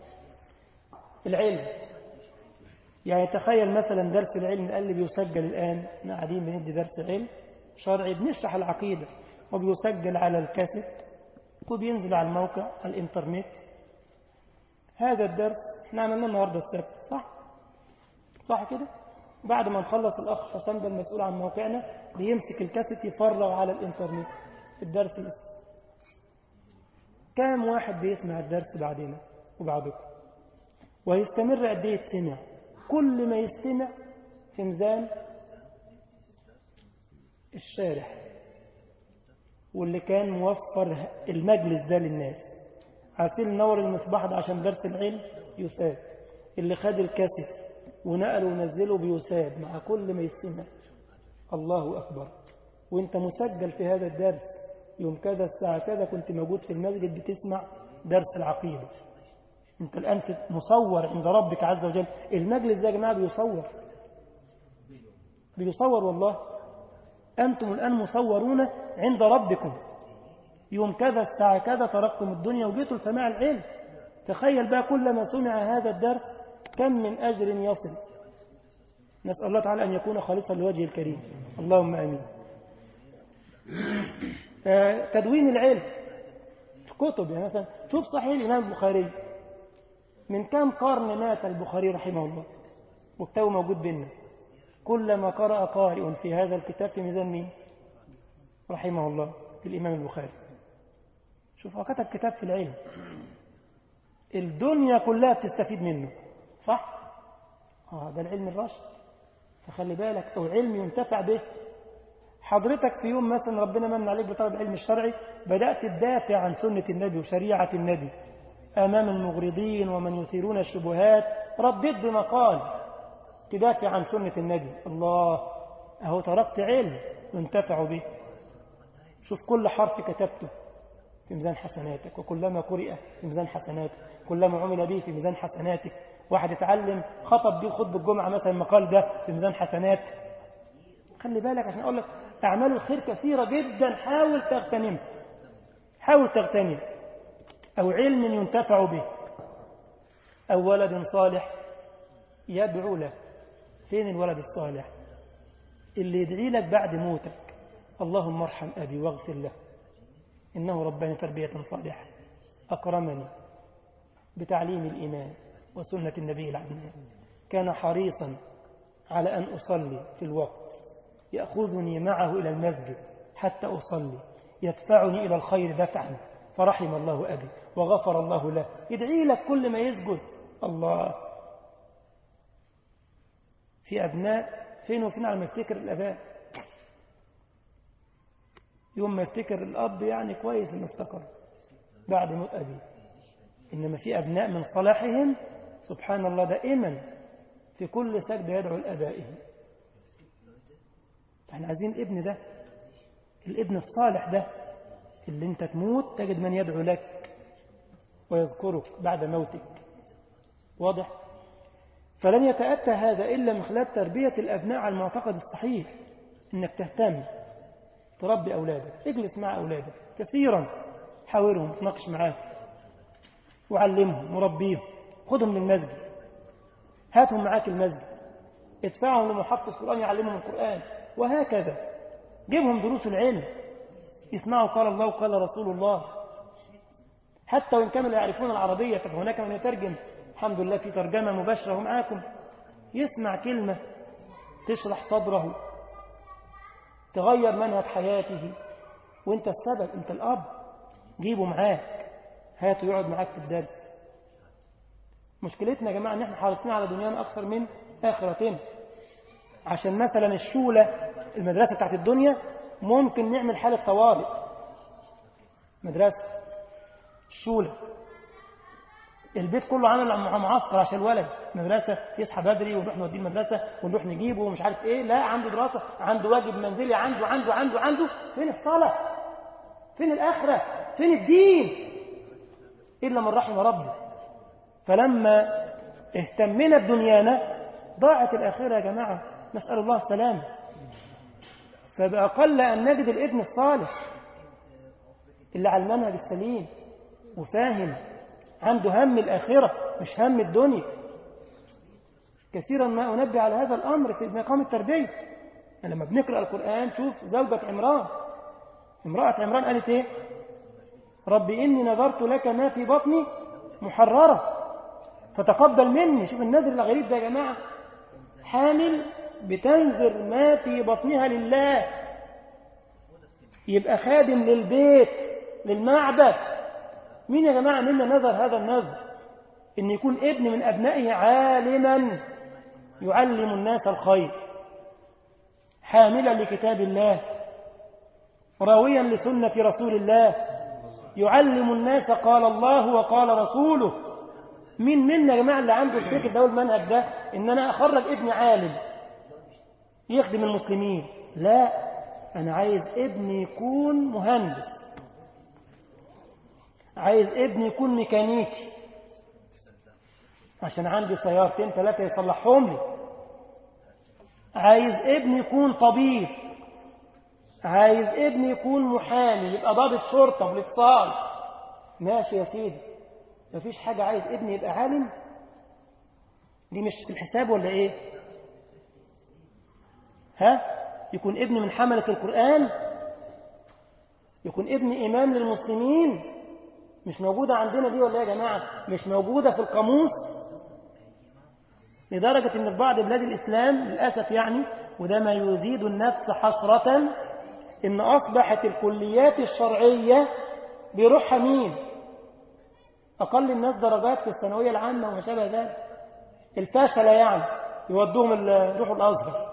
العلم يعني تخيل مثلا درس العلم اللي بيسجل الآن احنا قاعدين بندي درس علم شرعي بنشرح العقيدة وبيسجل على الكاسيت وبينزل على الموقع على الإنترنت هذا الدرس احنا عملناه النهاردة السبت صح؟ صح كده؟ بعد ما نخلص الأخ حسام ده المسؤول عن موقعنا بيمسك الكاسيت يفرغ على الإنترنت الدرس لسه كام واحد بيسمع الدرس بعدين وبعضكم ويستمر قد ايه يستمع كل ما يستمع في ميزان الشارح واللي كان موفر المجلس ده للناس عارفين نور المصباح ده عشان درس العلم يساب اللي خد الكاسيت ونقله ونزله بيساب مع كل ما يستمع الله أكبر وانت مسجل في هذا الدرس يوم كذا الساعة كذا كنت موجود في المسجد بتسمع درس العقيدة انت الآن مصور عند ربك عز وجل المجلس ده يا جماعة بيصور بيصور والله أنتم الآن مصورون عند ربكم يوم كذا الساعة كذا تركتم الدنيا وجيتوا لسماع العلم تخيل بقى كلما سمع هذا الدرس كم من أجر يصل نسأل الله تعالى أن يكون خالصا لوجه الكريم اللهم آمين تدوين العلم الكتب يعني مثلا شوف صحيح الإمام البخاري من كم قرن مات البخاري رحمه الله وكتابه موجود بيننا كلما قرأ قارئ في هذا الكتاب في ميزان مين رحمه الله في الإمام البخاري شوف هو كتب كتاب في العلم الدنيا كلها بتستفيد منه صح؟ آه ده العلم الرشد فخلي بالك أو علم ينتفع به حضرتك في يوم مثلا ربنا من عليك بطلب العلم الشرعي بدأت تدافع عن سنة النبي وشريعة النبي أمام المغرضين ومن يثيرون الشبهات رديت بمقال تدافع عن سنة النبي الله أهو تركت علم ينتفع به شوف كل حرف كتبته في ميزان حسناتك وكلما قرئ في ميزان حسناتك كلما عمل به في ميزان حسناتك واحد اتعلم خطب بيه خطبة الجمعة مثلا المقال ده في ميزان حسنات خلي بالك عشان أقول لك أعمال الخير كثيرة جدا حاول تغتنم حاول تغتنم أو علم ينتفع به أو ولد صالح يدعو لك فين الولد الصالح اللي يدعي لك بعد موتك اللهم ارحم أبي واغفر له إنه رباني تربية صالحة أكرمني بتعليم الإيمان وسنة النبي العدنان كان حريصا على أن أصلي في الوقت يأخذني معه إلى المسجد حتى أصلي يدفعني إلى الخير دفعا فرحم الله أبي وغفر الله له يدعي لك كل ما يسجد الله في أبناء فين وفين على ما يفتكر الأباء يوم ما يفتكر الأب يعني كويس إنه افتكر بعد موت أبيه إنما في أبناء من صلاحهم سبحان الله دائما في كل سجد يدعو لآبائهم احنا عايزين الابن ده الابن الصالح ده اللي انت تموت تجد من يدعو لك ويذكرك بعد موتك واضح فلن يتأتى هذا إلا من خلال تربية الأبناء على المعتقد الصحيح إنك تهتم تربي أولادك اجلس مع أولادك كثيرا حاورهم تناقش معاهم وعلمهم وربيهم خدهم للمسجد هاتهم معاك المسجد ادفعهم لمحفظ القرآن يعلمهم القرآن وهكذا جيبهم دروس العلم يسمعوا قال الله وقال رسول الله حتى وإن كانوا لا يعرفون العربية فهناك من يترجم الحمد لله في ترجمة مباشرة معاكم يسمع كلمة تشرح صدره تغير منهج حياته وانت السبب انت الأب جيبه معاك هاته يقعد معاك في الدرس مشكلتنا يا جماعة ان احنا حريصين على دنيانا أكثر من آخرتنا عشان مثلا الشولة المدرسة بتاعت الدنيا ممكن نعمل حالة طوارئ مدرسة الشولة البيت كله عامل معسكر عشان الولد مدرسة يصحى بدري ونروح نوديه المدرسة ونروح نجيبه ومش عارف ايه لا عنده دراسة عنده واجب منزلي عنده عنده عنده عنده فين الصلاة فين الآخرة فين الدين إلا من رحم ربي فلما اهتمنا بدنيانا ضاعت الآخرة يا جماعة نسأل الله السلامة فبأقل أن نجد الابن الصالح اللي على المنهج السليم وفاهم عنده هم الآخرة مش هم الدنيا كثيرا ما أنبه على هذا الأمر في مقام التربية يعني لما بنقرأ القرآن شوف زوجة عمران امرأة عمران قالت ايه ربي إني نظرت لك ما في بطني محررة فتقبل مني شوف النذر الغريب ده يا جماعة حامل بتنذر ما في بطنها لله يبقى خادم للبيت للمعبد مين يا جماعة منا نذر هذا النذر إن يكون ابن من أبنائه عالما يعلم الناس الخير حاملا لكتاب الله راويا لسنة رسول الله يعلم الناس قال الله وقال رسوله مين منا يا جماعة اللي عنده الفكر ده والمنهج ده إن أنا أخرج ابن عالم يخدم المسلمين لا أنا عايز ابني يكون مهندس عايز ابني يكون ميكانيكي عشان عندي سيارتين ثلاثة يصلحهم لي عايز ابني يكون طبيب عايز ابني يكون محامي يبقى ضابط شرطة بالاتصال ماشي يا سيدي مفيش حاجة عايز ابني يبقى عالم دي مش في الحساب ولا ايه ها يكون ابني من حملة القرآن يكون ابني إمام للمسلمين مش موجودة عندنا دي ولا يا جماعة مش موجودة في القاموس لدرجة أن في بعض بلاد الإسلام للأسف يعني وده ما يزيد النفس حسرة إن أصبحت الكليات الشرعية بيروحها مين أقل الناس درجات في الثانوية العامة وما شابه ذلك الفاشلة يعني يودوهم يروحوا الأزهر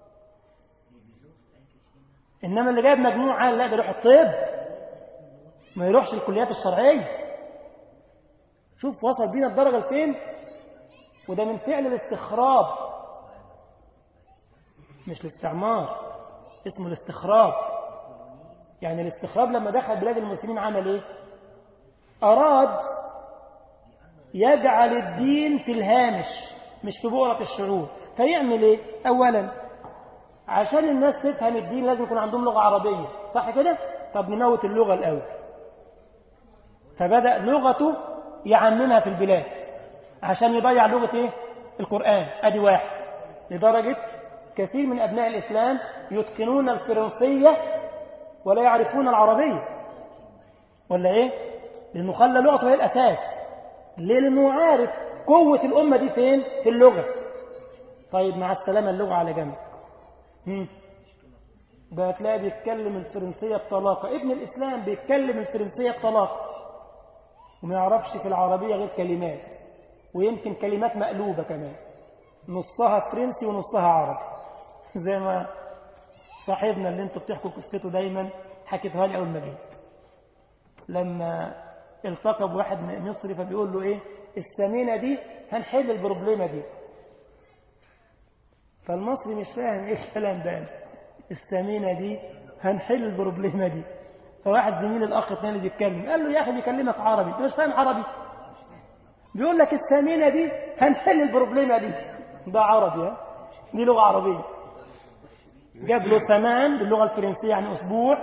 إنما اللي جايب مجموع عالي لا ده يروح الطب ما يروحش الكليات الشرعية شوف وصل بينا الدرجة لفين وده من فعل الاستخراب مش الاستعمار اسمه الاستخراب يعني الاستخراب لما دخل بلاد المسلمين عمل ايه أراد يجعل الدين في الهامش مش في بؤرة الشعوب فيعمل ايه أولا عشان الناس تفهم الدين لازم يكون عندهم لغة عربية صح كده طب نموت اللغة الأول فبدأ لغته يعممها في البلاد عشان يضيع لغة ايه القرآن ادي واحد لدرجة كثير من أبناء الإسلام يتقنون الفرنسية ولا يعرفون العربية ولا ايه لأنه خلى لغته هي الأساس ليه لأنه عارف قوة الأمة دي فين في اللغة طيب مع السلامة اللغة على جنب ده هتلاقي بيتكلم الفرنسية بطلاقة ابن الإسلام بيتكلم الفرنسية بطلاقة وما يعرفش في العربية غير كلمات ويمكن كلمات مقلوبة كمان نصها فرنسي ونصها عربي زي ما صاحبنا اللي انتوا بتحكوا قصته دايما حكيتها لي أول ما جيت لما التقى بواحد مصري فبيقول له ايه السمينة دي هنحل البروبليمة دي فالمصري مش فاهم ايه الكلام ده السمينة دي هنحل البروبليمة دي فواحد زميل الأخ الثاني بيتكلم قال له يا أخي بيكلمك عربي انت مش فاهم عربي بيقول لك السمينة دي هنحل البروبليمة دي ده عربي ها دي لغة عربية جاب له سمان باللغة الفرنسية يعني أسبوع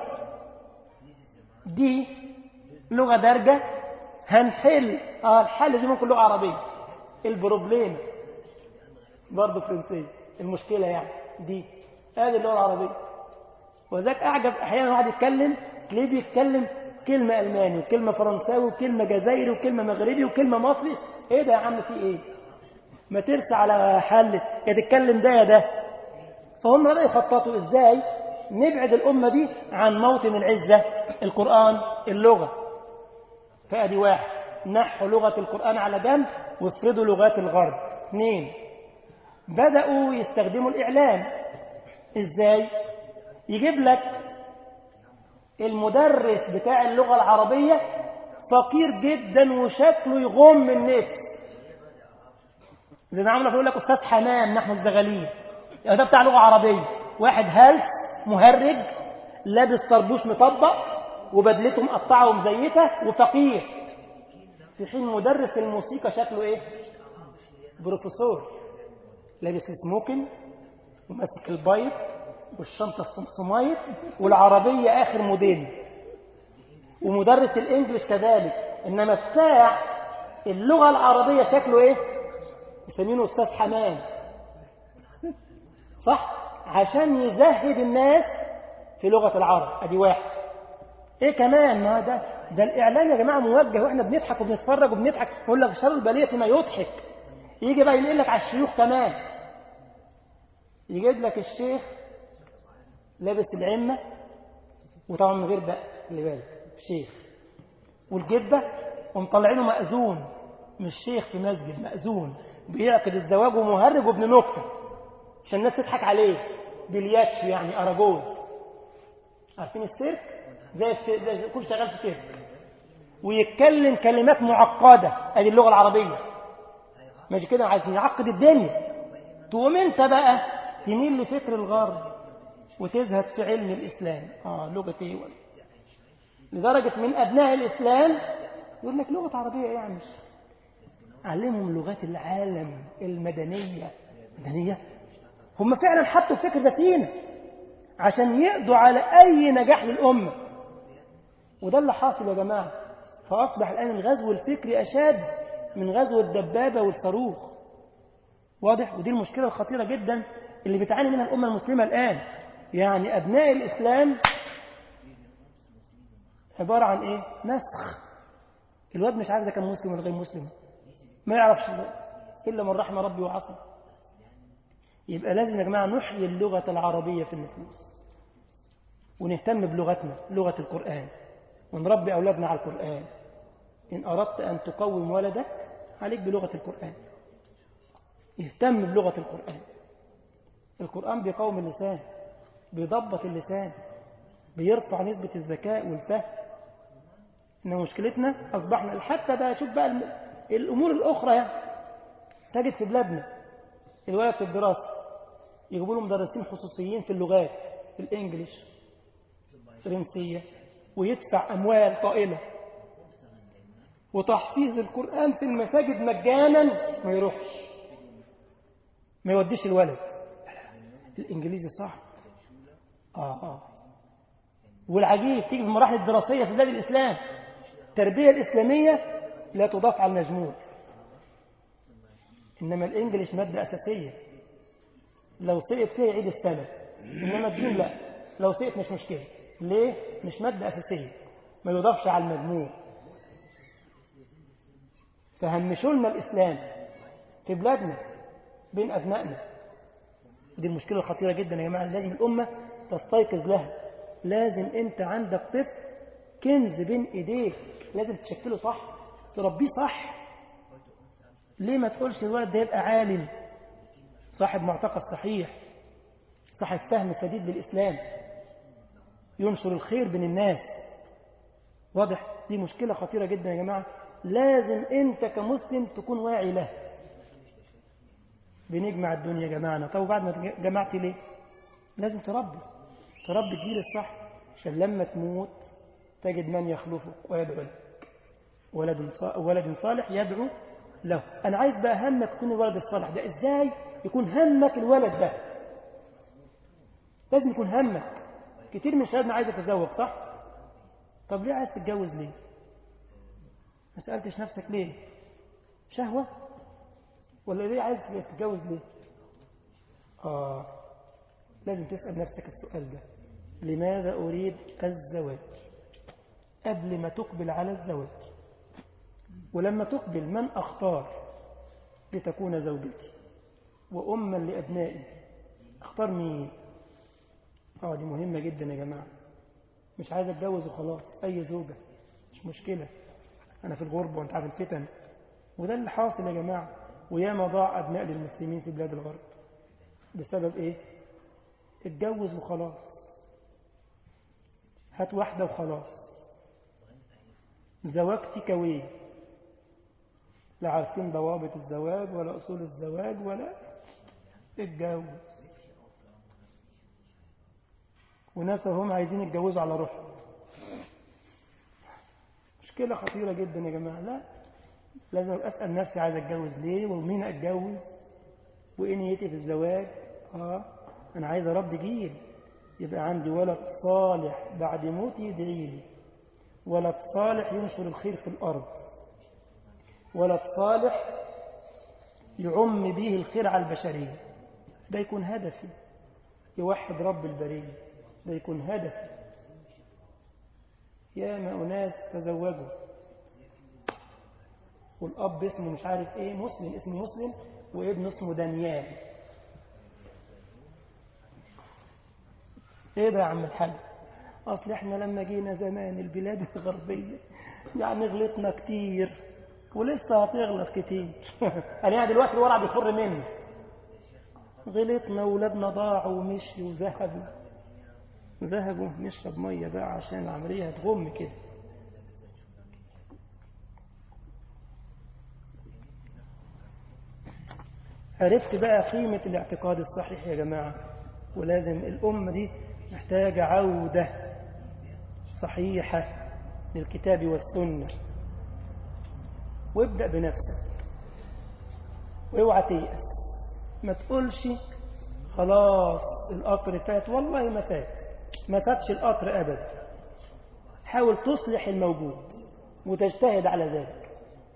دي لغة درجة هنحل اه الحل دي ممكن لغة عربية البروبليم برضه فرنسية المشكلة يعني دي هذه اللغة العربية وذاك أعجب أحيانا واحد يتكلم تلاقيه بيتكلم كلمة ألماني وكلمة فرنساوي وكلمة جزائري وكلمة مغربي وكلمة مصري إيه ده يا عم في إيه ما ترسى على حل يا تتكلم ده يا ده فهم بدأوا يخططوا إزاي نبعد الأمة دي عن موطن العزة القرآن اللغة فأدي واحد نحو لغة القرآن على جنب وافرضوا لغات الغرب اثنين بدأوا يستخدموا الإعلام إزاي يجيب لك المدرس بتاع اللغة العربية فقير جدا وشكله يغم النفس زي ما عمله يقول لك أستاذ حمام نحن الزغالين يعني ده بتاع لغة عربية واحد هلس مهرج لابس طربوش مطبق وبدلته مقطعة ومزيتة وفقير في حين مدرس الموسيقى شكله ايه بروفيسور لابس سموكن وماسك البايت والشنطة السمسمايت والعربية آخر موديل ومدرس الإنجليش كذلك إنما بتاع اللغة العربية شكله إيه يسمينه أستاذ حمام صح عشان يزهد الناس في لغة العرب أدي واحد إيه كمان ما ده ده الإعلام يا جماعة موجه وإحنا بنضحك وبنتفرج وبنضحك يقول لك شر البلية ما يضحك يجي بقى ينقل لك على الشيوخ كمان يجيب لك الشيخ لابس العمة وطبعا من غير بقى اللي بالك شيخ والجبة ومطلعينه مأذون مش شيخ في مسجد مأذون بيعقد الزواج ومهرج وابن نكتة عشان الناس تضحك عليه بلياتش يعني أراجوز عارفين السيرك زي, السيرك زي كل شغال في سيرك ويتكلم كلمات معقدة ادي اللغة العربية ماشي كده عايز يعقد الدنيا تقوم انت بقى تميل لفكر الغرب وتزهد في علم الإسلام آه لغة ايه ولا لدرجة من أبناء الإسلام يقول لك لغة عربية يعني علمهم لغات العالم المدنية مدنية هم فعلا حطوا الفكر ده فينا عشان يقضوا على أي نجاح للأمة وده اللي حاصل يا جماعة فأصبح الآن الغزو الفكري أشد من غزو الدبابة والصاروخ واضح ودي المشكلة الخطيرة جدا اللي بتعاني منها الأمة المسلمة الآن يعني أبناء الإسلام عبارة عن إيه؟ نسخ الواد مش عارف ده كان مسلم ولا غير مسلم ما يعرفش إلا من رحم ربي وعصى يبقى لازم يا جماعة نحيي اللغة العربية في النفوس ونهتم بلغتنا لغة القرآن ونربي أولادنا على القرآن إن أردت أن تقوم ولدك عليك بلغة القرآن اهتم بلغة القرآن القرآن بيقوم اللسان بيضبط اللسان بيرفع نسبة الذكاء والفهم إن مشكلتنا أصبحنا حتى بقى شوف بقى الأمور الأخرى يعني تجد في بلادنا الولد في الدراسة يجيبوا له مدرسين خصوصيين في اللغات في الإنجليش فرنسية ويدفع أموال طائلة وتحفيظ القرآن في المساجد مجانا ما يروحش ما يوديش الولد الإنجليزي صعب آه آه والعجيب تيجي في المراحل الدراسية في بلاد الإسلام التربية الإسلامية لا تضاف على المجموع إنما الإنجليش مادة أساسية لو سقط فيها يعيد السنة إنما الدين لا لو سقط مش مشكلة ليه؟ مش مادة أساسية ما يضافش على المجموع فهمشوا لنا الإسلام في بلادنا بين أبنائنا دي المشكلة الخطيرة جدا يا جماعة لازم الأمة تستيقظ لها لازم أنت عندك طفل كنز بين إيديك لازم تشكله صح تربيه صح ليه ما تقولش الولد ده يبقى عالم صاحب معتقد صحيح صاحب فهم سديد للإسلام ينشر الخير بين الناس واضح دي مشكلة خطيرة جدا يا جماعة لازم أنت كمسلم تكون واعي له بنجمع الدنيا يا جماعنا طب بعد ما جمعت ليه لازم تربي تربي الجيل الصح عشان لما تموت تجد من يخلفك ويدعو لك ولد ولد صالح يدعو له أنا عايز بقى همك يكون الولد الصالح ده إزاي يكون همك الولد ده لازم يكون همك كتير من شبابنا عايز يتزوج صح طب ليه عايز تتجوز ليه ما سألتش نفسك ليه شهوة ولا ليه عايز تتجوز ليه آه لازم تسأل نفسك السؤال ده لماذا أريد الزواج قبل ما تقبل على الزواج ولما تقبل من أختار لتكون زوجتي وأما لأبنائي أختار مين آه دي مهمة جدا يا جماعة مش عايز أتجوز وخلاص أي زوجة مش مشكلة أنا في الغربة وأنت عارف الفتن وده اللي حاصل يا جماعة وياما ضاع أبناء للمسلمين في بلاد الغرب بسبب إيه اتجوز وخلاص هات واحدة وخلاص زواج تيكاوي لا عارفين ضوابط الزواج ولا أصول الزواج ولا اتجوز وناس هم عايزين يتجوزوا على روحهم مشكلة خطيرة جدا يا جماعة لا لازم أسأل نفسي عايز أتجوز ليه ومين أتجوز وإيه نيتي في الزواج آه أنا عايز أربي جيل يبقى عندي ولد صالح بعد موتي يدعي لي ولد صالح ينشر الخير في الأرض ولد صالح يعم به الخير على البشرية ده يكون هدفي يوحد رب البرية ده يكون هدفي يا ما أناس تزوجوا والأب اسمه مش عارف إيه مسلم اسمه مسلم وابنه اسمه دانيال إيه ده يا عم الحاج أصل إحنا لما جينا زمان البلاد الغربية يعني غلطنا كتير ولسه هتغلط كتير يعني أنا دلوقتي الورع بيخر مني غلطنا وولادنا ضاعوا ومشيوا وذهبوا ذهبوا نشرب مية بقى عشان العملية هتغم كده عرفت بقى قيمة الاعتقاد الصحيح يا جماعة ولازم الأمة دي محتاجة عودة صحيحة للكتاب والسنة وابدأ بنفسك واوعى تيأس ما تقولش خلاص القطر فات والله ما فات ما فاتش القطر أبدا حاول تصلح الموجود وتجتهد على ذلك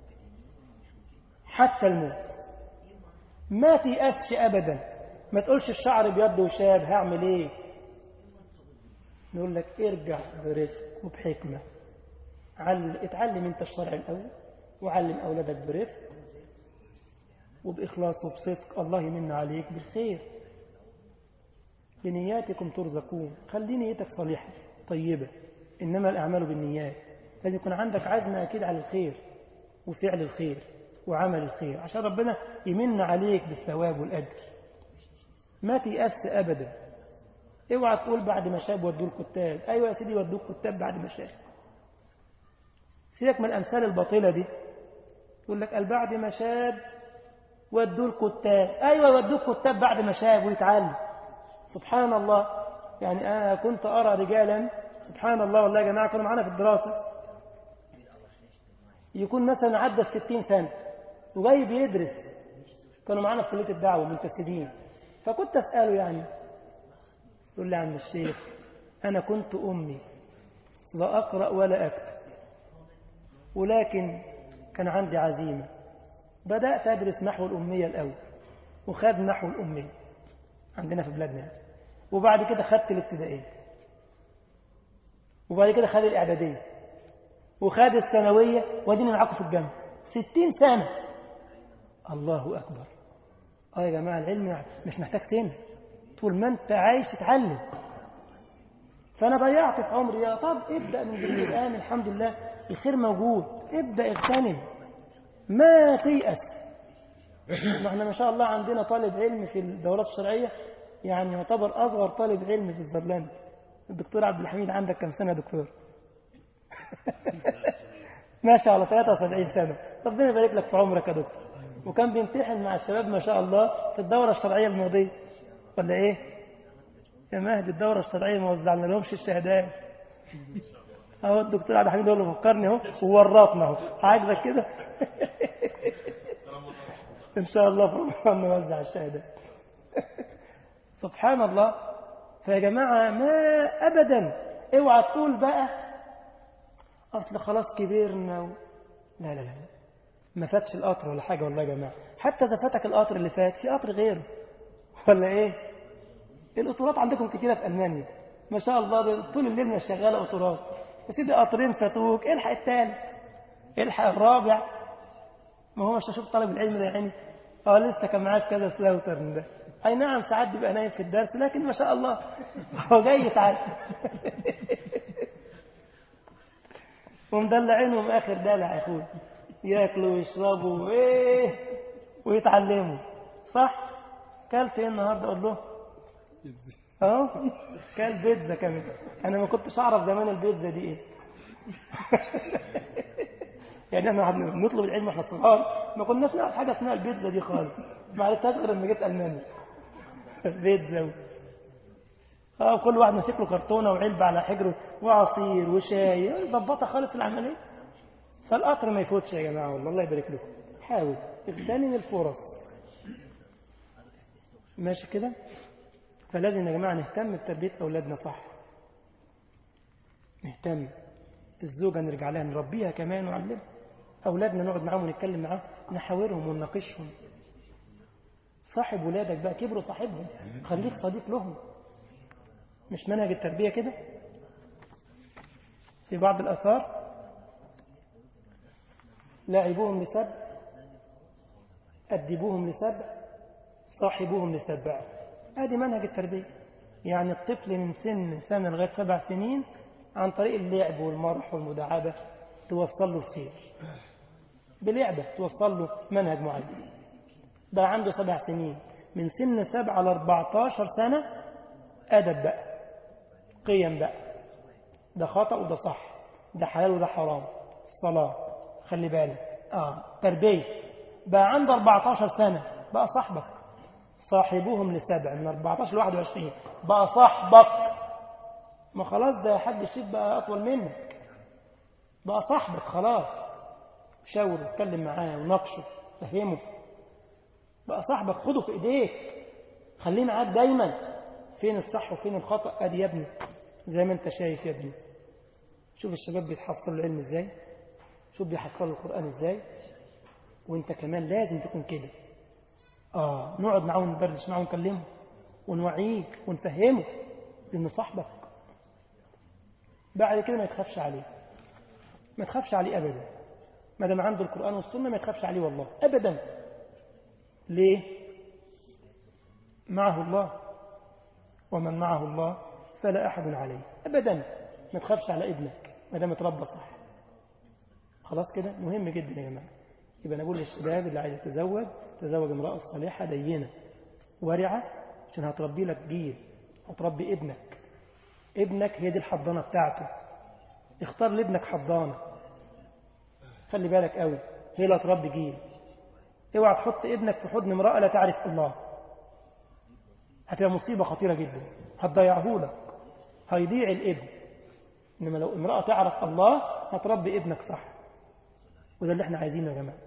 حتى الموت ما تيأسش أبدا ما تقولش الشعر بيض وشاب هعمل ايه نقول لك ارجع برفق وبحكمة اتعلم انت الشرع الأول وعلم أولادك برفق وبإخلاص وبصدق الله يمن عليك بالخير بنياتكم ترزقون خلي نيتك صالحة طيبة إنما الأعمال بالنيات لازم يكون عندك عزم أكيد على الخير وفعل الخير وعمل الخير عشان ربنا يمن عليك بالثواب والأجر ما تيأس أبدا اوعى تقول بعد ما شاب ودوا الكتاب أيوة يا سيدي ودوا الكتاب بعد ما شاب سيبك من الأمثال الباطلة دي يقول لك قال بعد ما شاب ودوا الكتاب أيوة ودوا الكتاب بعد ما شاب ويتعلم سبحان الله يعني أنا كنت أرى رجالا سبحان الله والله يا جماعة كانوا معانا في الدراسة يكون مثلا عدى الستين سنة وجاي بيدرس كانوا معانا في كلية الدعوة منتسبين فكنت أسأله يعني يقول لي عم الشيخ أنا كنت أمي لا أقرأ ولا أكتب ولكن كان عندي عزيمة بدأت أدرس نحو الأمية الأول وخد نحو الأمية عندنا في بلادنا وبعد كده خدت الابتدائية وبعد كده خد الإعدادية وخد الثانوية واديني معاكم في الجامعة ستين سنة الله أكبر آه يا جماعة العلم مش محتاج سن طول ما أنت عايش تتعلم فأنا ضيعت في عمري يا طب ابدأ من الآن الحمد لله الخير موجود ابدأ اغتنم ما تيأس احنا ما شاء الله عندنا طالب علم في الدورات الشرعية يعني يعتبر أصغر طالب علم في الزرلاند الدكتور عبد الحميد عندك كم سنة دكتور ما شاء الله 73 سنة ربنا يبارك لك في عمرك يا دكتور وكان بيمتحن مع الشباب ما شاء الله في الدورة الشرعية الماضية ولا ايه يا مهدي الدورة الشرعية ما وزعنا لهمش الشهادات اهو الدكتور عبد الحميد هو اللي فكرني اهو وورطنا اهو عاجبك كده ان شاء الله في رمضان نوزع الشهادات سبحان الله فيا جماعة ما أبدا اوعى تقول بقى أصل خلاص كبرنا و... لا لا لا ما فاتش القطر ولا حاجة والله يا جماعة حتى إذا فاتك القطر اللي فات في قطر غيره ولا إيه القطورات عندكم كتيرة في ألمانيا ما شاء الله طول الليل مش شغالة قطورات يا سيدي قطرين فاتوك الحق الثالث الحق الرابع ما هو مش هشوف طالب العلم ده يعني اه لسه كان معاك كذا سلاوتر من ده اي نعم ساعات بيبقى نايم في الدرس لكن ما شاء الله هو جاي يتعلم ومدلعينهم اخر دلع يا اخوي ياكلوا ويشربوا وايه ويتعلموا صح كلت ايه النهارده اقول له اه كل بيتزا كمان انا ما كنتش اعرف زمان البيتزا دي ايه يعني احنا بنطلب العلم واحنا صغار ما كناش نعرف حاجه اسمها البيتزا دي خالص ما عرفتهاش غير لما جيت المانيا بيتزا اه كل واحد ماسك له كرتونه وعلبه على حجره وعصير وشاي ظبطها خالص العمليه فالقطر ما يفوتش يا جماعه والله الله يبارك لكم حاول اغتنم الفرص ماشي كده فلازم يا جماعه نهتم بتربيه اولادنا صح نهتم الزوجه نرجع لها نربيها كمان ونعلمها اولادنا نقعد معاهم ونتكلم معاهم نحاورهم ونناقشهم صاحب ولادك بقى كبروا صاحبهم خليك صديق لهم مش منهج التربية كده في بعض الأثار لاعبوهم لسبع أدبوهم لسبع صاحبوهم لسبع هذه منهج التربية يعني الطفل من سن سنة لغاية سبع سنين عن طريق اللعب والمرح والمداعبة توصل له الخير بلعبة توصل له منهج معين ده عنده سبع سنين من سن سبعة ل 14 سنة أدب بقى قيم بقى ده خطأ وده صح ده حلال وده حرام صلاة خلي بالك آه تربية بقى عنده 14 سنة بقى صاحبك صاحبوهم لسبع من 14 ل 21 بقى صاحبك ما خلاص ده حد الشيب بقى أطول منك بقى صاحبك خلاص شاور واتكلم معاه وناقشه فهمه بقى صاحبك خده في ايديك خليه معاك دايما فين الصح وفين الخطأ ادي يا ابني زي ما انت شايف يا ابني شوف الشباب بيتحصلوا العلم ازاي شوف بيحصلوا القرآن ازاي وانت كمان لازم تكون كده اه نقعد معاه وندردش معاه ونكلمه ونوعيه ونفهمه لانه صاحبك بعد كده ما يتخافش عليه ما تخافش عليه ابدا ما دام عنده القرآن والسنة ما يتخافش عليه والله ابدا ليه معه الله ومن معه الله فلا أحد عليه أبدا ما تخافش على ابنك ما دام اتربى صح خلاص كده مهم جدا يا جماعة يبقى نقول للشباب اللي عايز يتزوج تزوج امرأة صالحة دينة ورعة عشان هتربي لك جيل هتربي ابنك ابنك هي دي الحضانة بتاعته اختار لابنك حضانة خلي بالك قوي هي اللي هتربي جيل اوعى تحط ابنك في حضن امرأة لا تعرف الله هتبقى مصيبة خطيرة جدا هتضيعه لك هيضيع الابن إنما لو امرأة تعرف الله هتربي ابنك صح وده اللي احنا عايزينه يا جماعة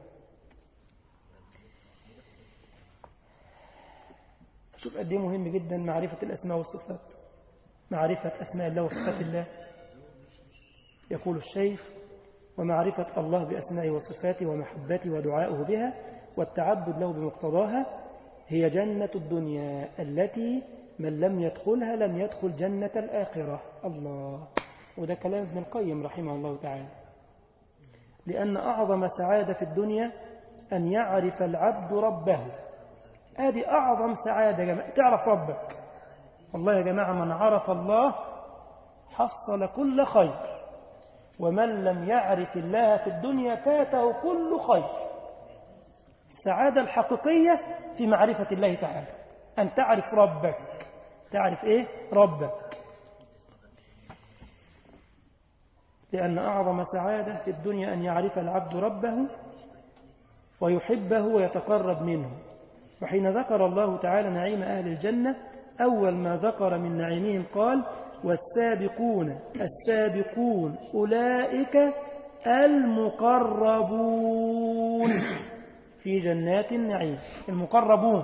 شوف قد ايه مهم جدا معرفة الأسماء والصفات معرفة أسماء الله وصفات الله يقول الشيخ ومعرفة الله بأسمائه وصفاته ومحبته ودعائه بها والتعبد له بمقتضاها هي جنة الدنيا التي من لم يدخلها لم يدخل جنة الآخرة الله وده كلام ابن القيم رحمه الله تعالى لأن أعظم سعادة في الدنيا أن يعرف العبد ربه هذه أعظم سعادة يا جماعة تعرف ربك والله يا جماعة من عرف الله حصل كل خير ومن لم يعرف الله في الدنيا فاته كل خير السعادة الحقيقية في معرفة الله تعالى أن تعرف ربك تعرف إيه؟ ربك لأن أعظم سعادة في الدنيا أن يعرف العبد ربه ويحبه ويتقرب منه وحين ذكر الله تعالى نعيم أهل الجنة أول ما ذكر من نعيمهم قال والسابقون السابقون أولئك المقربون في جنات النعيم المقربون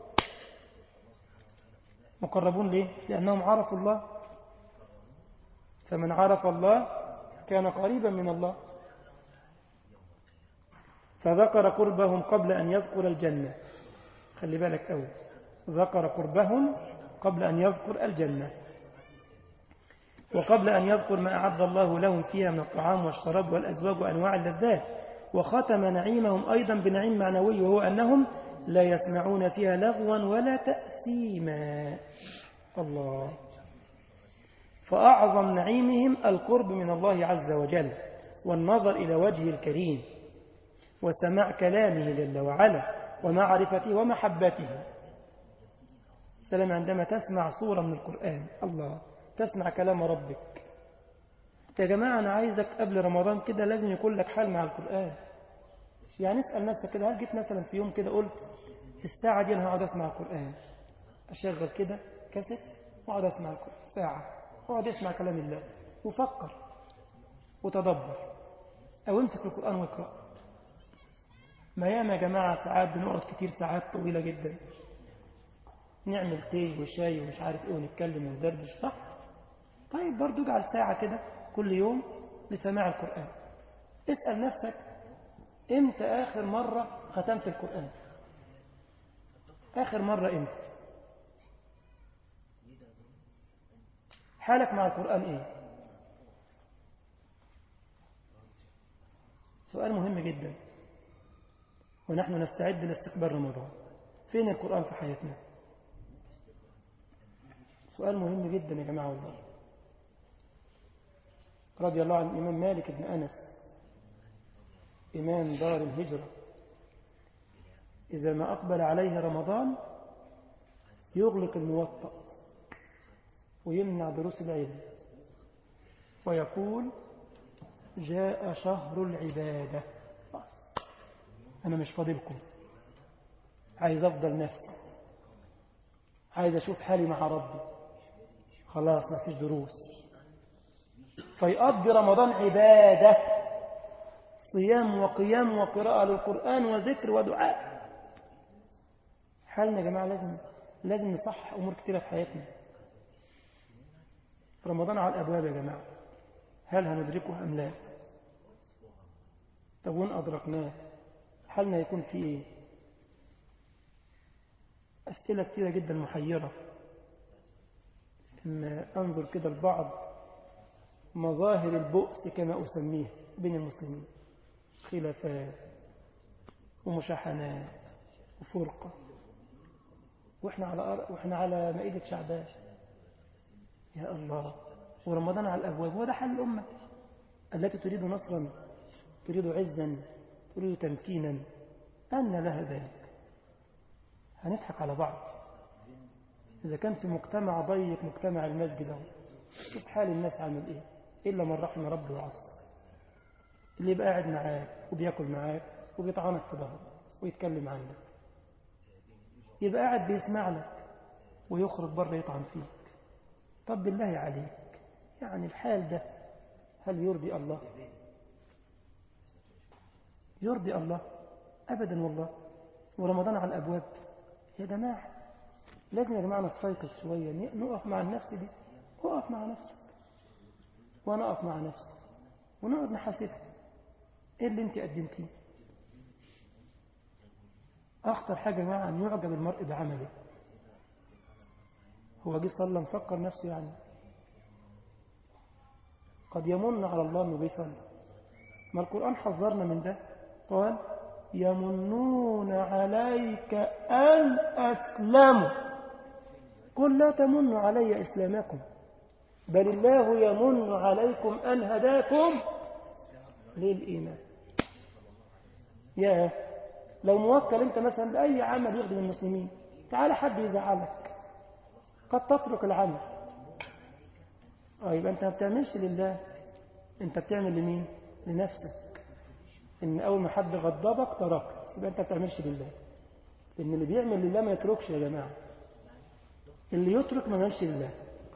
مقربون ليه؟ لأنهم عرفوا الله فمن عرف الله كان قريبا من الله فذكر قربهم قبل أن يذكر الجنة خلي بالك أول ذكر قربهم قبل أن يذكر الجنة وقبل أن يذكر ما أعد الله لهم فيها من الطعام والشراب والأزواج وأنواع اللذات وختم نعيمهم أيضا بنعيم معنوي وهو أنهم لا يسمعون فيها لغوا ولا تأثيما الله فأعظم نعيمهم القرب من الله عز وجل والنظر إلى وجهه الكريم وسماع كلامه جل وعلا ومعرفته ومحبته سلام عندما تسمع صورة من القرآن الله تسمع كلام ربك يا جماعة أنا عايزك قبل رمضان كده لازم يكون لك حال مع القرآن يعني اسأل نفسك كده هل جيت مثلا في يوم كده قلت الساعة دي أنا هقعد أسمع القرآن أشغل كده كاسيت وأقعد أسمع القرآن ساعة وأقعد أسمع كلام الله وفكر وتدبر أو امسك القرآن واقرأ ما ياما يا جماعة ساعات بنقعد كتير ساعات طويلة جدا نعمل تي وشاي ومش عارف ايه ونتكلم وندردش صح طيب برضو اجعل ساعة كده كل يوم لسماع القرآن اسأل نفسك امتى آخر مرة ختمت القرآن آخر مرة امتى حالك مع القرآن ايه سؤال مهم جدا ونحن نستعد لاستقبال رمضان فين القرآن في حياتنا سؤال مهم جدا يا جماعة والله رضي الله عن الإمام مالك بن أنس إمام دار الهجرة إذا ما أقبل عليه رمضان يغلق الموطأ ويمنع دروس العلم ويقول جاء شهر العبادة أنا مش فاضلكم عايز أفضل نفسي عايز أشوف حالي مع ربي خلاص ما فيش دروس فيقضي رمضان عبادة صيام وقيام وقراءة للقرآن وذكر ودعاء حالنا يا جماعة لازم لازم نصحح أمور كثيرة في حياتنا رمضان على الأبواب يا جماعة هل هندركه أم لا طب وين أدركناه حالنا يكون في إيه أسئلة كثيرة جدا محيرة لما أنظر كده البعض مظاهر البؤس كما أسميه بين المسلمين خلافات ومشاحنات وفرقة وإحنا على وإحنا على مائدة شعبان يا الله ورمضان على الأبواب هو ده حل الأمة التي تريد نصرا تريد عزا تريد تمكينا أن لها ذلك هنضحك على بعض إذا كان في مجتمع ضيق مجتمع المسجد اهو شوف حال الناس عامل إيه إلا من رحم ربي وعصر اللي يبقى قاعد معاك وبياكل معاك وبيطعنك في ظهرك ويتكلم عنك يبقى قاعد بيسمع لك ويخرج بره يطعن فيك طب بالله عليك يعني الحال ده هل يرضي الله يرضي الله أبدا والله ورمضان على الأبواب يا جماعة لازم يا جماعة نستيقظ شوية نقف مع النفس دي وقف مع نفسك وأنا أقف مع نفسي ونقعد نحاسبها إيه اللي أنت قدمتيه أخطر حاجة يا جماعة أن يعجب المرء بعمله هو جه صلى مفكر نفسه يعني قد يمن على الله أنه بيصلي ما القرآن حذرنا من ده قال يمنون عليك أن أسلموا قل لا تمنوا علي إسلامكم بل الله يمن عليكم أن هداكم للإيمان يا لو موكل أنت مثلا بأي عمل يخدم المسلمين تعال حد يزعلك قد تترك العمل اه يبقى أنت ما بتعملش لله أنت بتعمل لمين لنفسك إن أول ما حد غضبك تركت يبقى أنت ما بتعملش لله لأن اللي بيعمل لله ما يتركش يا جماعة اللي يترك ما يعملش لله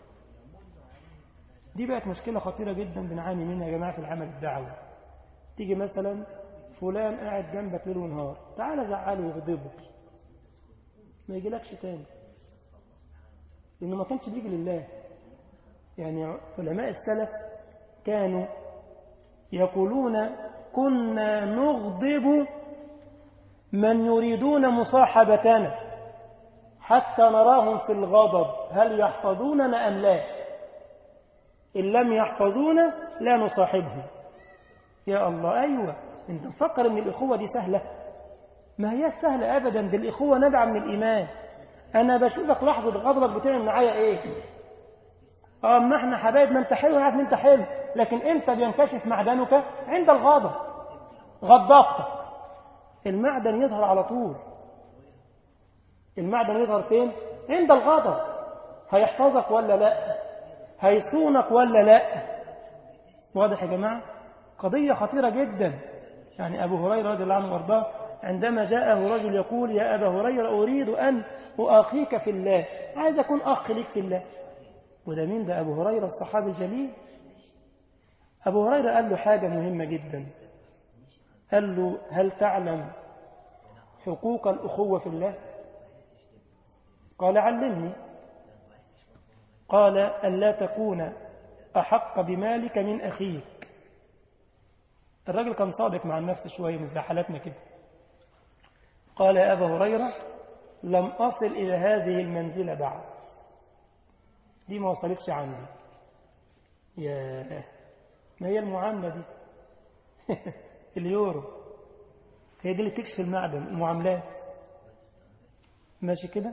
دي بقت مشكلة خطيرة جدا بنعاني منها يا جماعة في العمل الدعوي تيجي مثلا فلان قاعد جنبك ليل ونهار تعال زعله وغضبه ما يجيلكش تاني لأنه ما كانش بيجي لله يعني علماء السلف كانوا يقولون كنا نغضب من يريدون مصاحبتنا حتى نراهم في الغضب هل يحفظوننا أم لا إن لم يحفظونا لا نصاحبهم يا الله أيوة أنت مفكر أن الإخوة دي سهلة ما هي سهلة أبدا دي الإخوة نبع من الإيمان أنا بشوفك لحظة غضبك بتعمل معايا إيه اه ما احنا حبايب ما انت حلو عارف ان انت حلو لكن امتى بينكشف معدنك عند الغضب غضبتك المعدن يظهر على طول المعدن يظهر فين عند الغضب هيحفظك ولا لا هيصونك ولا لا واضح يا جماعة قضية خطيرة جدا يعني أبو هريرة رضي الله عنه وارضاه عندما جاءه رجل يقول يا أبا هريرة أريد أن أخيك في الله عايز أكون أخ لك في الله وده مين ده أبو هريرة الصحابي الجليل أبو هريرة قال له حاجة مهمة جدا قال له هل تعلم حقوق الأخوة في الله قال علمني قال ألا تكون أحق بمالك من أخيك الراجل كان صادق مع النفس شوية مش زي حالتنا كده قال يا أبا هريرة لم أصل إلى هذه المنزلة بعد دي ما وصلتش عندي يا ما هي المعاملة دي اليورو هي دي اللي تكشف المعدن المعاملات ماشي كده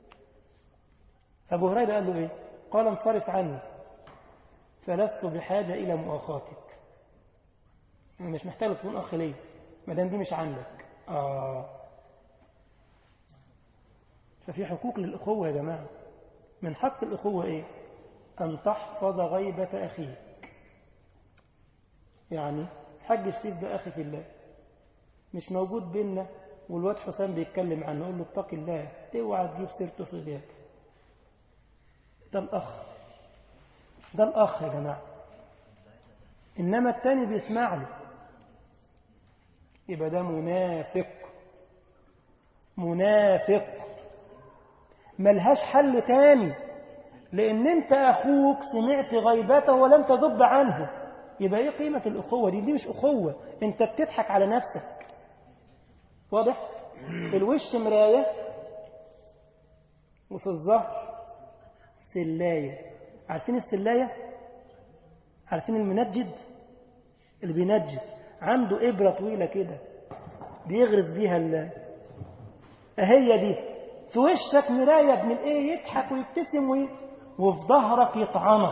أبو هريرة قال له إيه قال انصرف عني فلست بحاجة إلى مؤاخاتك أنا مش محتاج تكون أخ لي ما دام دي مش عندك آه ففي حقوق للأخوة يا جماعة من حق الأخوة إيه أن تحفظ غيبة أخيك يعني حج الشيخ ده أخي في الله مش موجود بيننا والواد حسام بيتكلم عنه يقول له اتق الله اوعى تجيب سيرته في غياب ده الأخ ده الأخ يا جماعة إنما التاني بيسمع له يبقى ده منافق منافق ملهاش حل تاني لأن أنت أخوك سمعت غيبته ولم تذب عنه يبقى إيه قيمة الأخوة دي دي مش أخوة أنت بتضحك على نفسك واضح في الوش مراية وفي الظهر سلاية عارفين السلاية عارفين المنجد اللي بينجد عنده إبرة طويلة كده بيغرز بيها ال أهي دي في وشك مراية ابن الإيه يضحك ويبتسم وي... وفي ظهرك يطعنك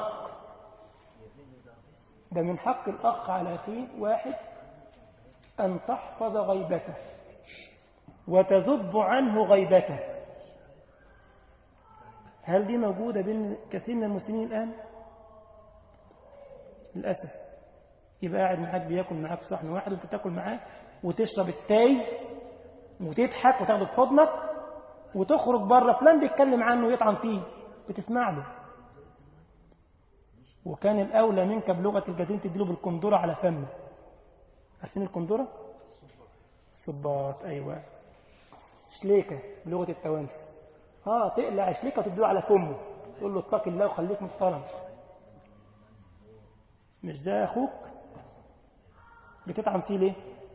ده من حق الأخ على أخيه واحد أن تحفظ غيبته وتذب عنه غيبته هل دي موجودة بين كثير من المسلمين الآن؟ للأسف يبقى قاعد معاك بياكل معاك صحن واحد وانت تاكل معاه وتشرب التاي وتضحك وتاخده في حضنك وتخرج بره فلان بيتكلم عنه ويطعن فيه بتسمع له وكان الأولى منك بلغة الجزيرة تديله بالكندورة على فمه عارفين الكندورة؟ صباط أيوة شليكة بلغة التوانسة اه تقلع شليكة وتديله على فمه تقول له اتق الله وخليك محترم مش ده أخوك بتطعن فيه ليه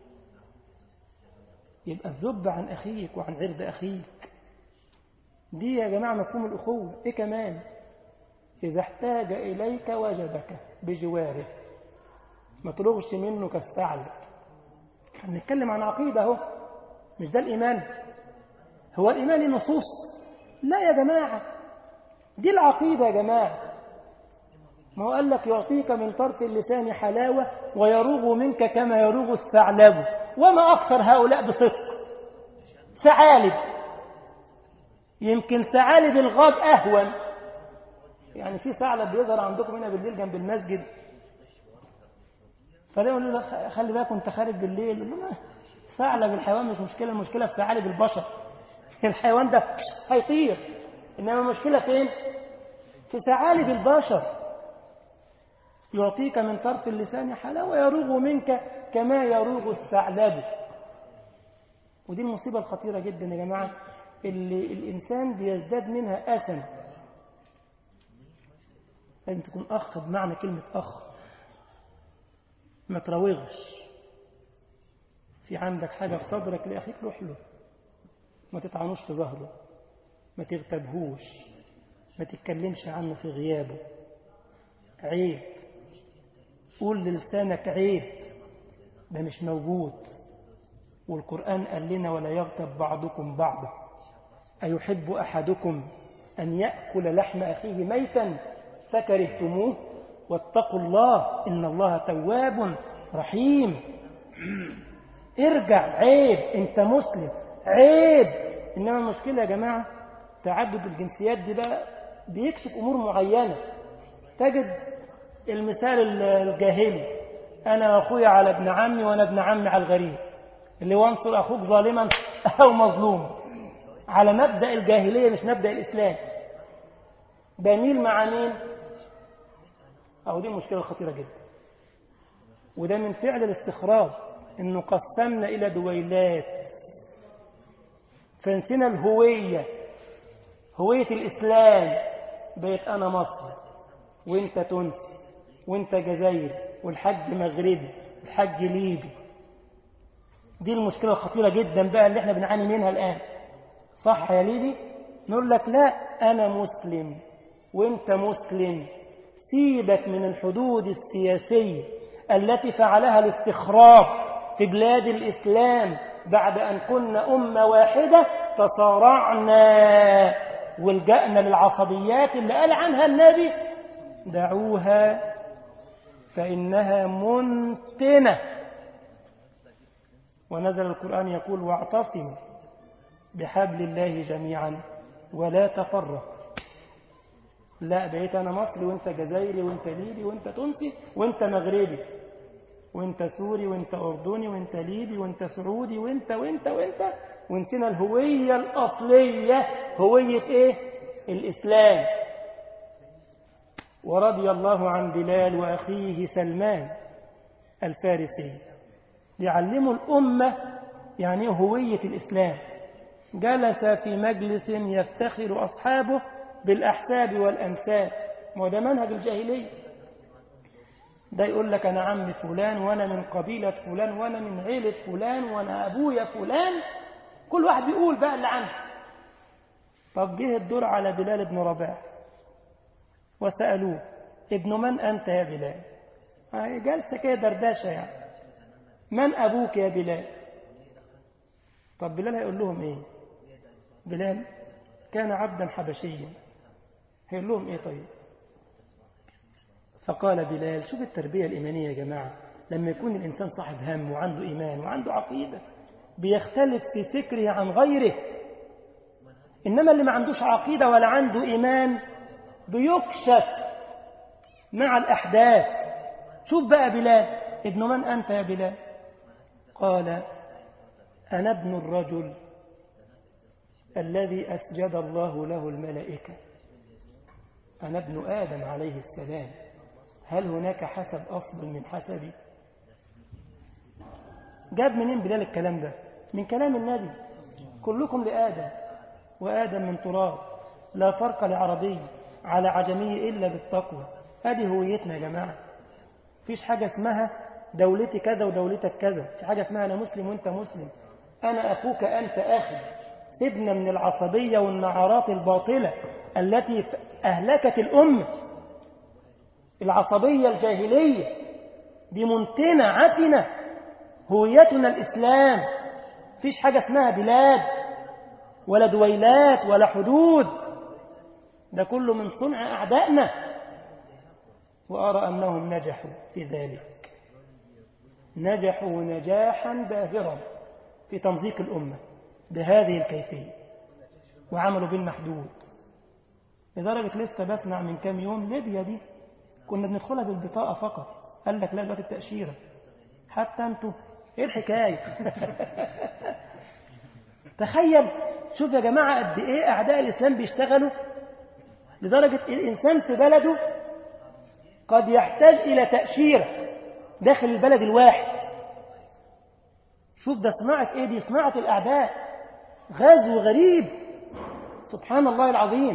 يبقى الذب عن أخيك وعن عرض أخيك دي يا جماعة مفهوم الأخوة إيه كمان إذا احتاج إليك وجدك بجواره ما تلغش منه كالثعلب هنتكلم عن عقيدة اهو مش ده الإيمان هو الإيمان نصوص لا يا جماعة دي العقيدة يا جماعة ما هو قال لك يعطيك من طرف اللسان حلاوة ويروغ منك كما يروغ الثعلب وما أكثر هؤلاء بصدق ثعالب يمكن ثعالب الغاب أهون يعني في ثعلب بيظهر عندكم هنا بالليل جنب المسجد فليه يقول له خلي بالك وانت خارج بالليل يقول له ثعلب الحيوان مش مشكلة المشكلة في ثعالب البشر الحيوان ده هيطير إنما المشكلة فين؟ في ثعالب البشر يعطيك من طرف اللسان حلاوة يروغ منك كما يروغ الثعلب ودي المصيبة الخطيرة جدا يا جماعة اللي الإنسان بيزداد منها أثم لازم تكون أخ بمعنى كلمة أخ ما تراوغش في عندك حاجة في صدرك لأخيك روح له ما تطعنوش في ظهره ما تغتبهوش ما تتكلمش عنه في غيابه عيب قول للسانك عيب ده مش موجود والقرآن قال لنا ولا يغتب بعضكم بعضا أيحب أحدكم أن يأكل لحم أخيه ميتا فكرهتموه واتقوا الله إن الله تواب رحيم ارجع عيب انت مسلم عيب إنما المشكلة يا جماعة تعدد الجنسيات دي بقى بيكشف أمور معينة تجد المثال الجاهلي أنا وأخويا على ابن عمي وأنا ابن عمي على الغريب اللي وانصر أخوك ظالما أو مظلوم على مبدأ الجاهلية مش مبدأ الإسلام بميل مع مين أو دي مشكلة خطيرة جدا وده من فعل الاستخراج إنه قسمنا إلى دويلات فنسينا الهوية هوية الإسلام بقيت أنا مصر وانت تونسي وانت جزائر والحج مغربي والحج ليبي دي المشكلة الخطيرة جدا بقى اللي احنا بنعاني منها الآن صح يا ليبي نقول لك لا أنا مسلم وانت مسلم سيبك من الحدود السياسية التي فعلها الاستخراج في بلاد الإسلام بعد أن كنا أمة واحدة تصارعنا والجأنا للعصبيات اللي قال عنها النبي دعوها فإنها منتنة ونزل القرآن يقول واعتصموا بحبل الله جميعا ولا تفرق لا بقيت أنا مصري وانت جزائري وانت ليبي وانت تونسي وانت مغربي وانت سوري وانت أردني وانت ليبي وانت سعودي وانت وانت وانت وانتنا الهوية الأصلية هوية ايه الإسلام ورضي الله عن بلال وأخيه سلمان الفارسي يعلموا الأمة يعني هوية الإسلام جلس في مجلس يفتخر أصحابه بالأحساب والأنساب وده منهج الجاهلية ده يقول لك أنا عم فلان وأنا من قبيلة فلان وأنا من عيلة فلان وأنا أبويا فلان كل واحد بيقول بقى اللي عنه طب جه الدور على بلال بن رباح وسألوه ابن من أنت يا بلال جلسة كده دردشة يعني من أبوك يا بلال طب بلال هيقول لهم إيه بلال كان عبدا حبشيا هيقول لهم إيه طيب فقال بلال شوف التربية الإيمانية يا جماعة لما يكون الإنسان صاحب هم وعنده إيمان وعنده عقيدة بيختلف في فكره عن غيره إنما اللي ما عندوش عقيدة ولا عنده إيمان بيكشف مع الأحداث شوف بقى بلال ابن من أنت يا بلال قال أنا ابن الرجل الذي أسجد الله له الملائكة أنا ابن آدم عليه السلام هل هناك حسب أفضل من حسبي جاب منين بلال الكلام ده من كلام النبي كلكم لآدم وآدم من تراب لا فرق لعربي على عجمي إلا بالتقوى هذه هويتنا يا جماعة فيش حاجة اسمها دولتي كذا ودولتك كذا في حاجة اسمها أنا مسلم وأنت مسلم أنا أخوك أنت أخي سيبنا من العصبية والنعرات الباطلة التي أهلكت الأمة العصبية الجاهلية دي منتنة عتنة هويتنا الإسلام فيش حاجة اسمها بلاد ولا دويلات ولا حدود ده كله من صنع أعدائنا وأرى أنهم نجحوا في ذلك نجحوا نجاحا باهرا في تمزيق الأمة بهذه الكيفية وعملوا بالمحدود لدرجة لسه بسمع من كام يوم ليبيا دي كنا بندخلها بالبطاقة فقط قال لك لا دلوقتي التأشيرة حتى انتوا ايه الحكاية تخيل شوف يا جماعة قد ايه أعداء الإسلام بيشتغلوا لدرجة الإنسان في بلده قد يحتاج إلى تأشيرة داخل البلد الواحد شوف ده صناعة ايه دي صناعة الأعداء غزو غريب سبحان الله العظيم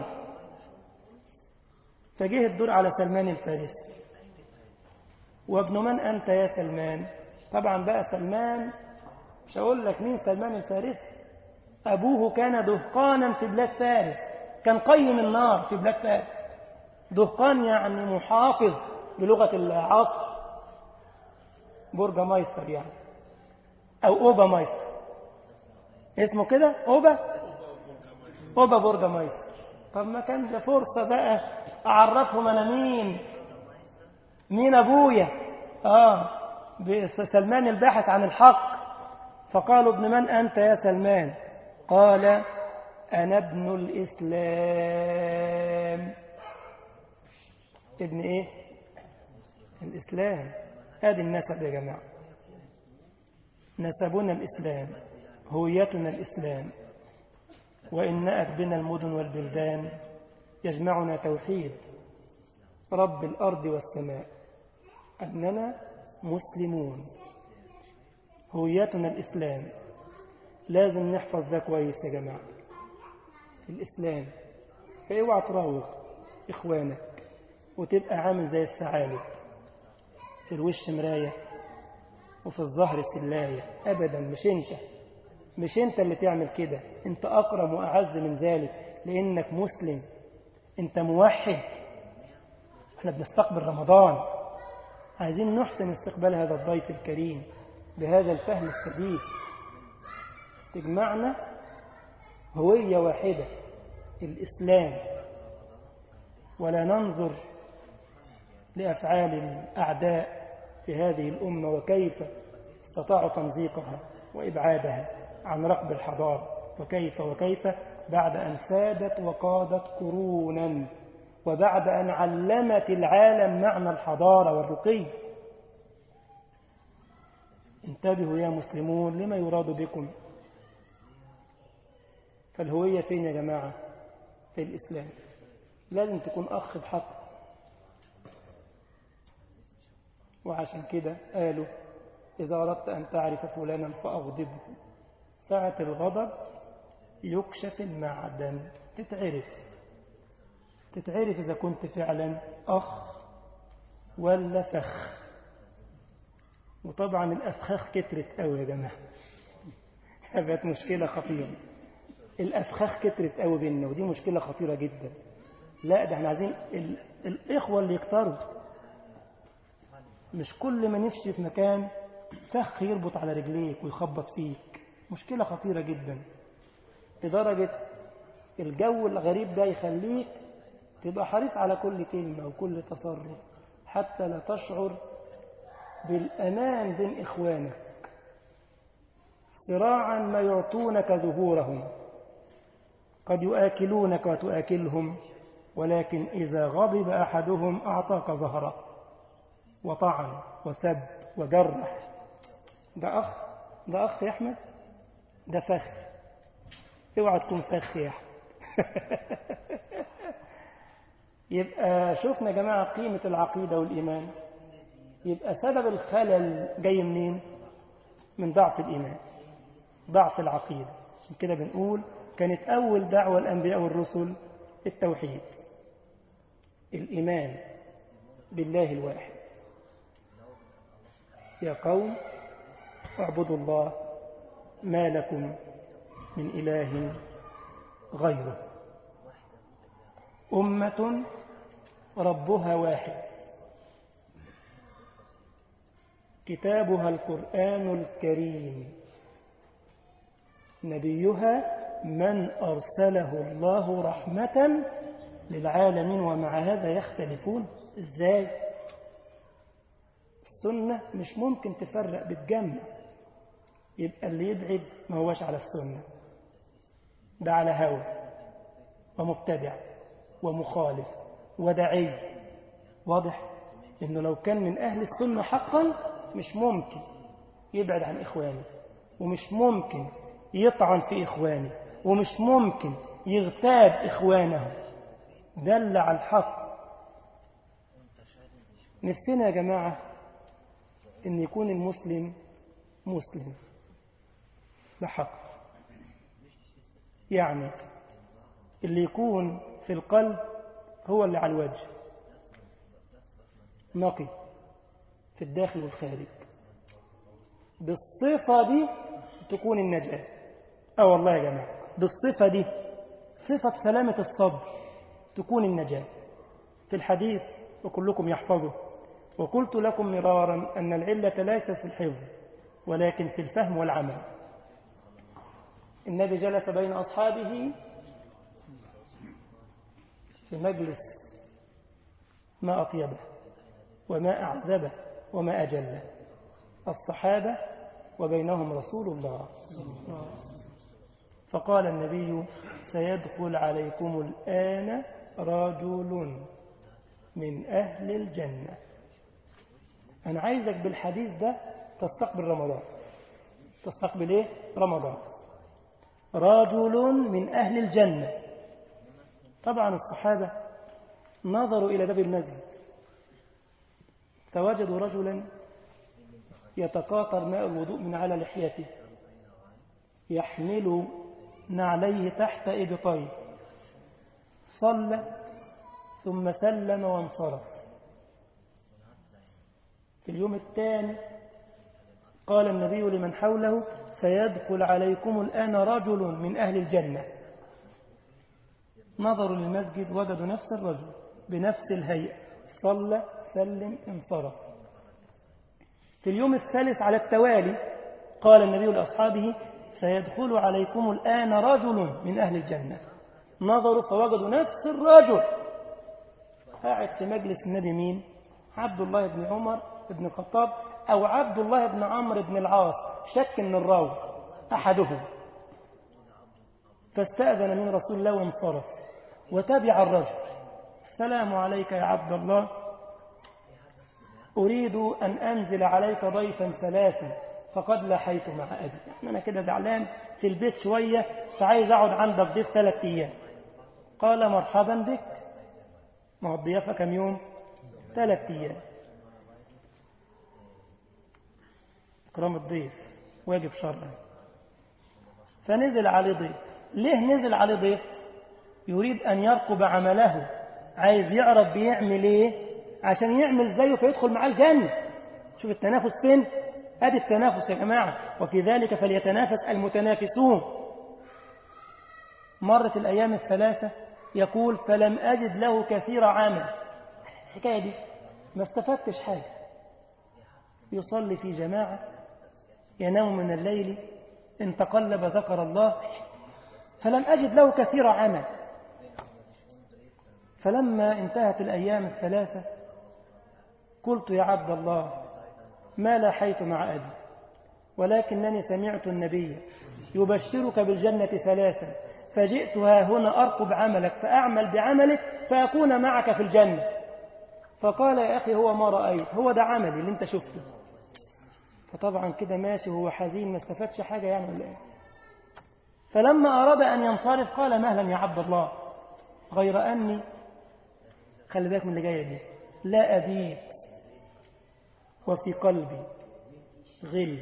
فجه الدور على سلمان الفارسي وابن من أنت يا سلمان طبعا بقى سلمان مش هقول لك مين سلمان الفارسي أبوه كان دهقانا في بلاد فارس كان قيم النار في بلاد فارس دهقان يعني محافظ بلغة العصر برج مايستر يعني أو أوبا مايستر اسمه كده أوبا أوبا برج مايستر طب ما كان ده فرصة بقى أعرفهم أنا مين مين أبويا آه سلمان الباحث عن الحق فقالوا ابن من أنت يا سلمان قال أنا ابن الإسلام ابن إيه الإسلام هذه النسب يا جماعة نسبنا الإسلام هويتنا الإسلام وإن نأت بنا المدن والبلدان يجمعنا توحيد رب الأرض والسماء أننا مسلمون هويتنا الإسلام لازم نحفظ ده كويس يا جماعة الإسلام فاوعى تراوغ إخوانك وتبقى عامل زي الثعالب في الوش مراية وفي الظهر سلاية أبدا مش أنت مش أنت اللي تعمل كده أنت أقرب وأعز من ذلك لأنك مسلم أنت موحد احنا بنستقبل رمضان عايزين نحسن استقبال هذا الضيف الكريم بهذا الفهم السديد تجمعنا هوية واحدة الإسلام ولا ننظر لأفعال الأعداء في هذه الأمة وكيف استطاعوا تمزيقها وإبعادها عن ركب الحضارة وكيف وكيف بعد أن سادت وقادت قرونا وبعد أن علمت العالم معنى الحضارة والرقي انتبهوا يا مسلمون لما يراد بكم فالهوية فين يا جماعة في الإسلام لازم تكون أخ بحق وعشان كده قالوا إذا أردت أن تعرف فلانا فأغضبه ساعة الغضب يكشف المعدن تتعرف تتعرف إذا كنت فعلا أخ ولا فخ وطبعا الأفخاخ كترت قوي يا جماعة بقت مشكلة خطيرة الأفخاخ كترت قوي بيننا ودي مشكلة خطيرة جدا لا ده احنا عايزين ال... الإخوة اللي يكتروا مش كل ما نمشي في مكان فخ يربط على رجليك ويخبط فيك مشكلة خطيرة جدا لدرجة الجو الغريب ده يخليك تبقى حريص على كل كلمة وكل تصرف حتى لا تشعر بالأمان بين إخوانك صراعا ما يعطونك ظهورهم قد يؤكلونك وتؤكلهم ولكن إذا غضب أحدهم أعطاك ظهره وطعن وسب وجرح ده أخ ده أخ يا أحمد ده فخ اوعى تكون فخ يا أحمد يبقى شوفنا يا جماعة قيمة العقيدة والإيمان يبقى سبب الخلل جاي منين من ضعف الإيمان ضعف العقيدة عشان كده بنقول كانت أول دعوة الأنبياء والرسل التوحيد الإيمان بالله الواحد يا قوم اعبدوا الله ما لكم من إله غيره أمة ربها واحد كتابها القرآن الكريم نبيها من أرسله الله رحمة للعالمين ومع هذا يختلفون إزاي السنة مش ممكن تفرق بتجمع يبقى اللي يبعد ما هوش على السنة ده على هوى ومبتدع ومخالف ودعي واضح انه لو كان من اهل السنة حقا مش ممكن يبعد عن اخوانه ومش ممكن يطعن في اخوانه ومش ممكن يغتاب اخوانه دل على الحق نفسنا يا جماعة ان يكون المسلم مسلم بحق يعني اللي يكون في القلب هو اللي على الوجه نقي في الداخل والخارج بالصفة دي تكون النجاة اه والله يا جماعة بالصفة دي صفة سلامة الصبر تكون النجاة في الحديث وكلكم يحفظه وقلت لكم مرارا أن العلة ليست في الحفظ ولكن في الفهم والعمل النبي جلس بين أصحابه في مجلس ما أطيبه وما أعذبه وما أجله الصحابة وبينهم رسول الله فقال النبي سيدخل عليكم الآن رجل من أهل الجنة أنا عايزك بالحديث ده تستقبل رمضان تستقبل إيه؟ رمضان رجل من أهل الجنة طبعا الصحابة نظروا إلى باب المسجد فوجدوا رجلا يتقاطر ماء الوضوء من على لحيته يحمل نعليه تحت إبطيه صلى ثم سلم وانصرف في اليوم الثاني قال النبي لمن حوله سيدخل عليكم الآن رجل من أهل الجنة نظروا للمسجد وجدوا نفس الرجل بنفس الهيئة صلى سلم انصرف في اليوم الثالث على التوالي قال النبي لأصحابه سيدخل عليكم الآن رجل من أهل الجنة نظروا فوجدوا نفس الرجل قاعد في مجلس النبي مين عبد الله بن عمر بن الخطاب أو عبد الله بن عمرو بن العاص شك ان الراوي أحدهم فاستأذن من رسول الله وانصرف وتبع الرجل السلام عليك يا عبد الله أريد أن أنزل عليك ضيفا ثلاثا فقد لحيت مع أبي يعني أنا كده زعلان في البيت شوية فعايز أقعد عندك ضيف ثلاث أيام قال مرحبا بك ما هو الضيافة كم يوم ثلاث أيام إكرام الضيف واجب شرعا فنزل عليه ضيف ليه نزل عليه ضيف يريد أن يرقب عمله عايز يعرف بيعمل ايه عشان يعمل زيه فيدخل معاه الجنة شوف التنافس فين ادي التنافس يا جماعة وفي ذلك فليتنافس المتنافسون مرت الأيام الثلاثة يقول فلم أجد له كثير عمل الحكاية دي ما استفدتش حاجة يصلي في جماعة ينام من الليل إن تقلب ذكر الله فلم أجد له كثير عمل فلما انتهت الأيام الثلاثة قلت يا عبد الله ما لاحيت مع أبي ولكنني سمعت النبي يبشرك بالجنة ثلاثا فجئت ها هنا أرقب عملك فأعمل بعملك فأكون معك في الجنة فقال يا أخي هو ما رأيت هو ده عملي اللي انت شفته فطبعا كده ماشي هو حزين ما استفادش حاجة يعني ولا ايه فلما أراد أن ينصرف قال مهلا يا عبد الله غير أني خلي بالك من اللي جاية دي لا أبيت وفي قلبي غل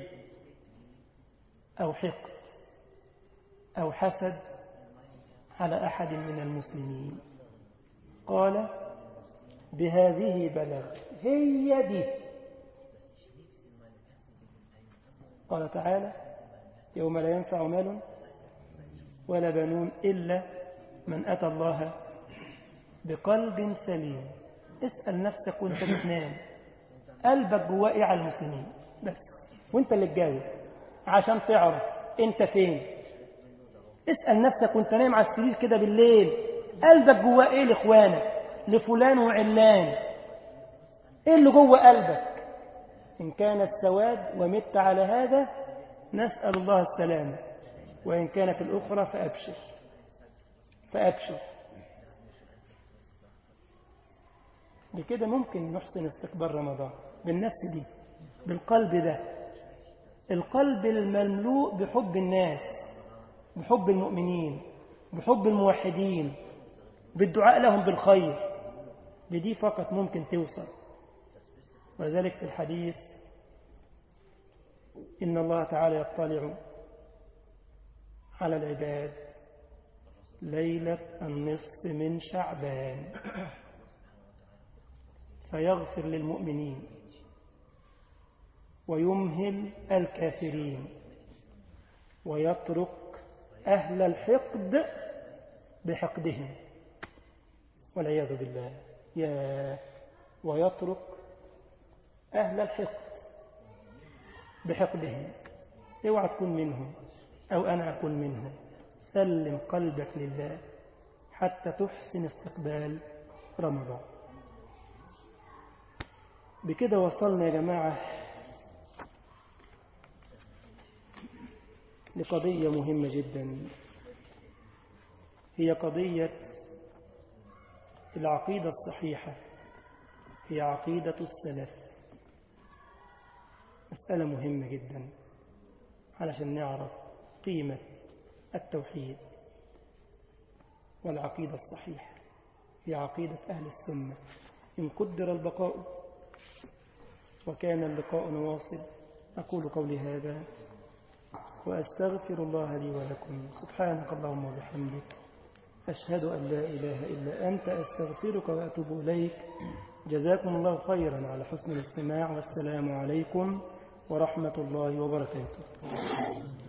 أو حقد أو حسد على أحد من المسلمين قال بهذه بلغ هي دي قال تعالى يوم لا ينفع مال ولا بنون إلا من أتى الله بقلب سليم اسأل نفسك وانت بتنام قلبك جواه ايه على المسلمين بس وانت اللي تجاوب عشان تعرف انت فين اسأل نفسك وانت نايم على السرير كده بالليل قلبك جواه ايه لاخوانك لفلان وعلان ايه اللي جوه قلبك ان كان السواد ومت على هذا نسأل الله السلامة وإن كانت الأخرى فأبشر فأبشر بكده ممكن نحسن استقبال رمضان بالنفس دي بالقلب ده القلب المملوء بحب الناس بحب المؤمنين بحب الموحدين بالدعاء لهم بالخير بدي فقط ممكن توصل ولذلك في الحديث إن الله تعالى يطلع على العباد ليلة النصف من شعبان فيغفر للمؤمنين ويمهل الكافرين ويترك أهل الحقد بحقدهم والعياذ بالله يا ويترك أهل الحقد بحقدهم اوعى تكون منهم أو أنا أكون منهم سلم قلبك لله حتى تحسن استقبال رمضان بكده وصلنا يا جماعة لقضية مهمة جدا هي قضية العقيدة الصحيحة هي عقيدة السلف مسألة مهمة جدا علشان نعرف قيمة التوحيد والعقيدة الصحيحة هي عقيدة أهل السنة إن قدر البقاء وكان اللقاء نواصل أقول قولي هذا وأستغفر الله لي ولكم سبحانك اللهم وبحمدك أشهد أن لا إله إلا أنت أستغفرك وأتوب إليك جزاكم الله خيرا على حسن الاستماع والسلام عليكم ورحمة الله وبركاته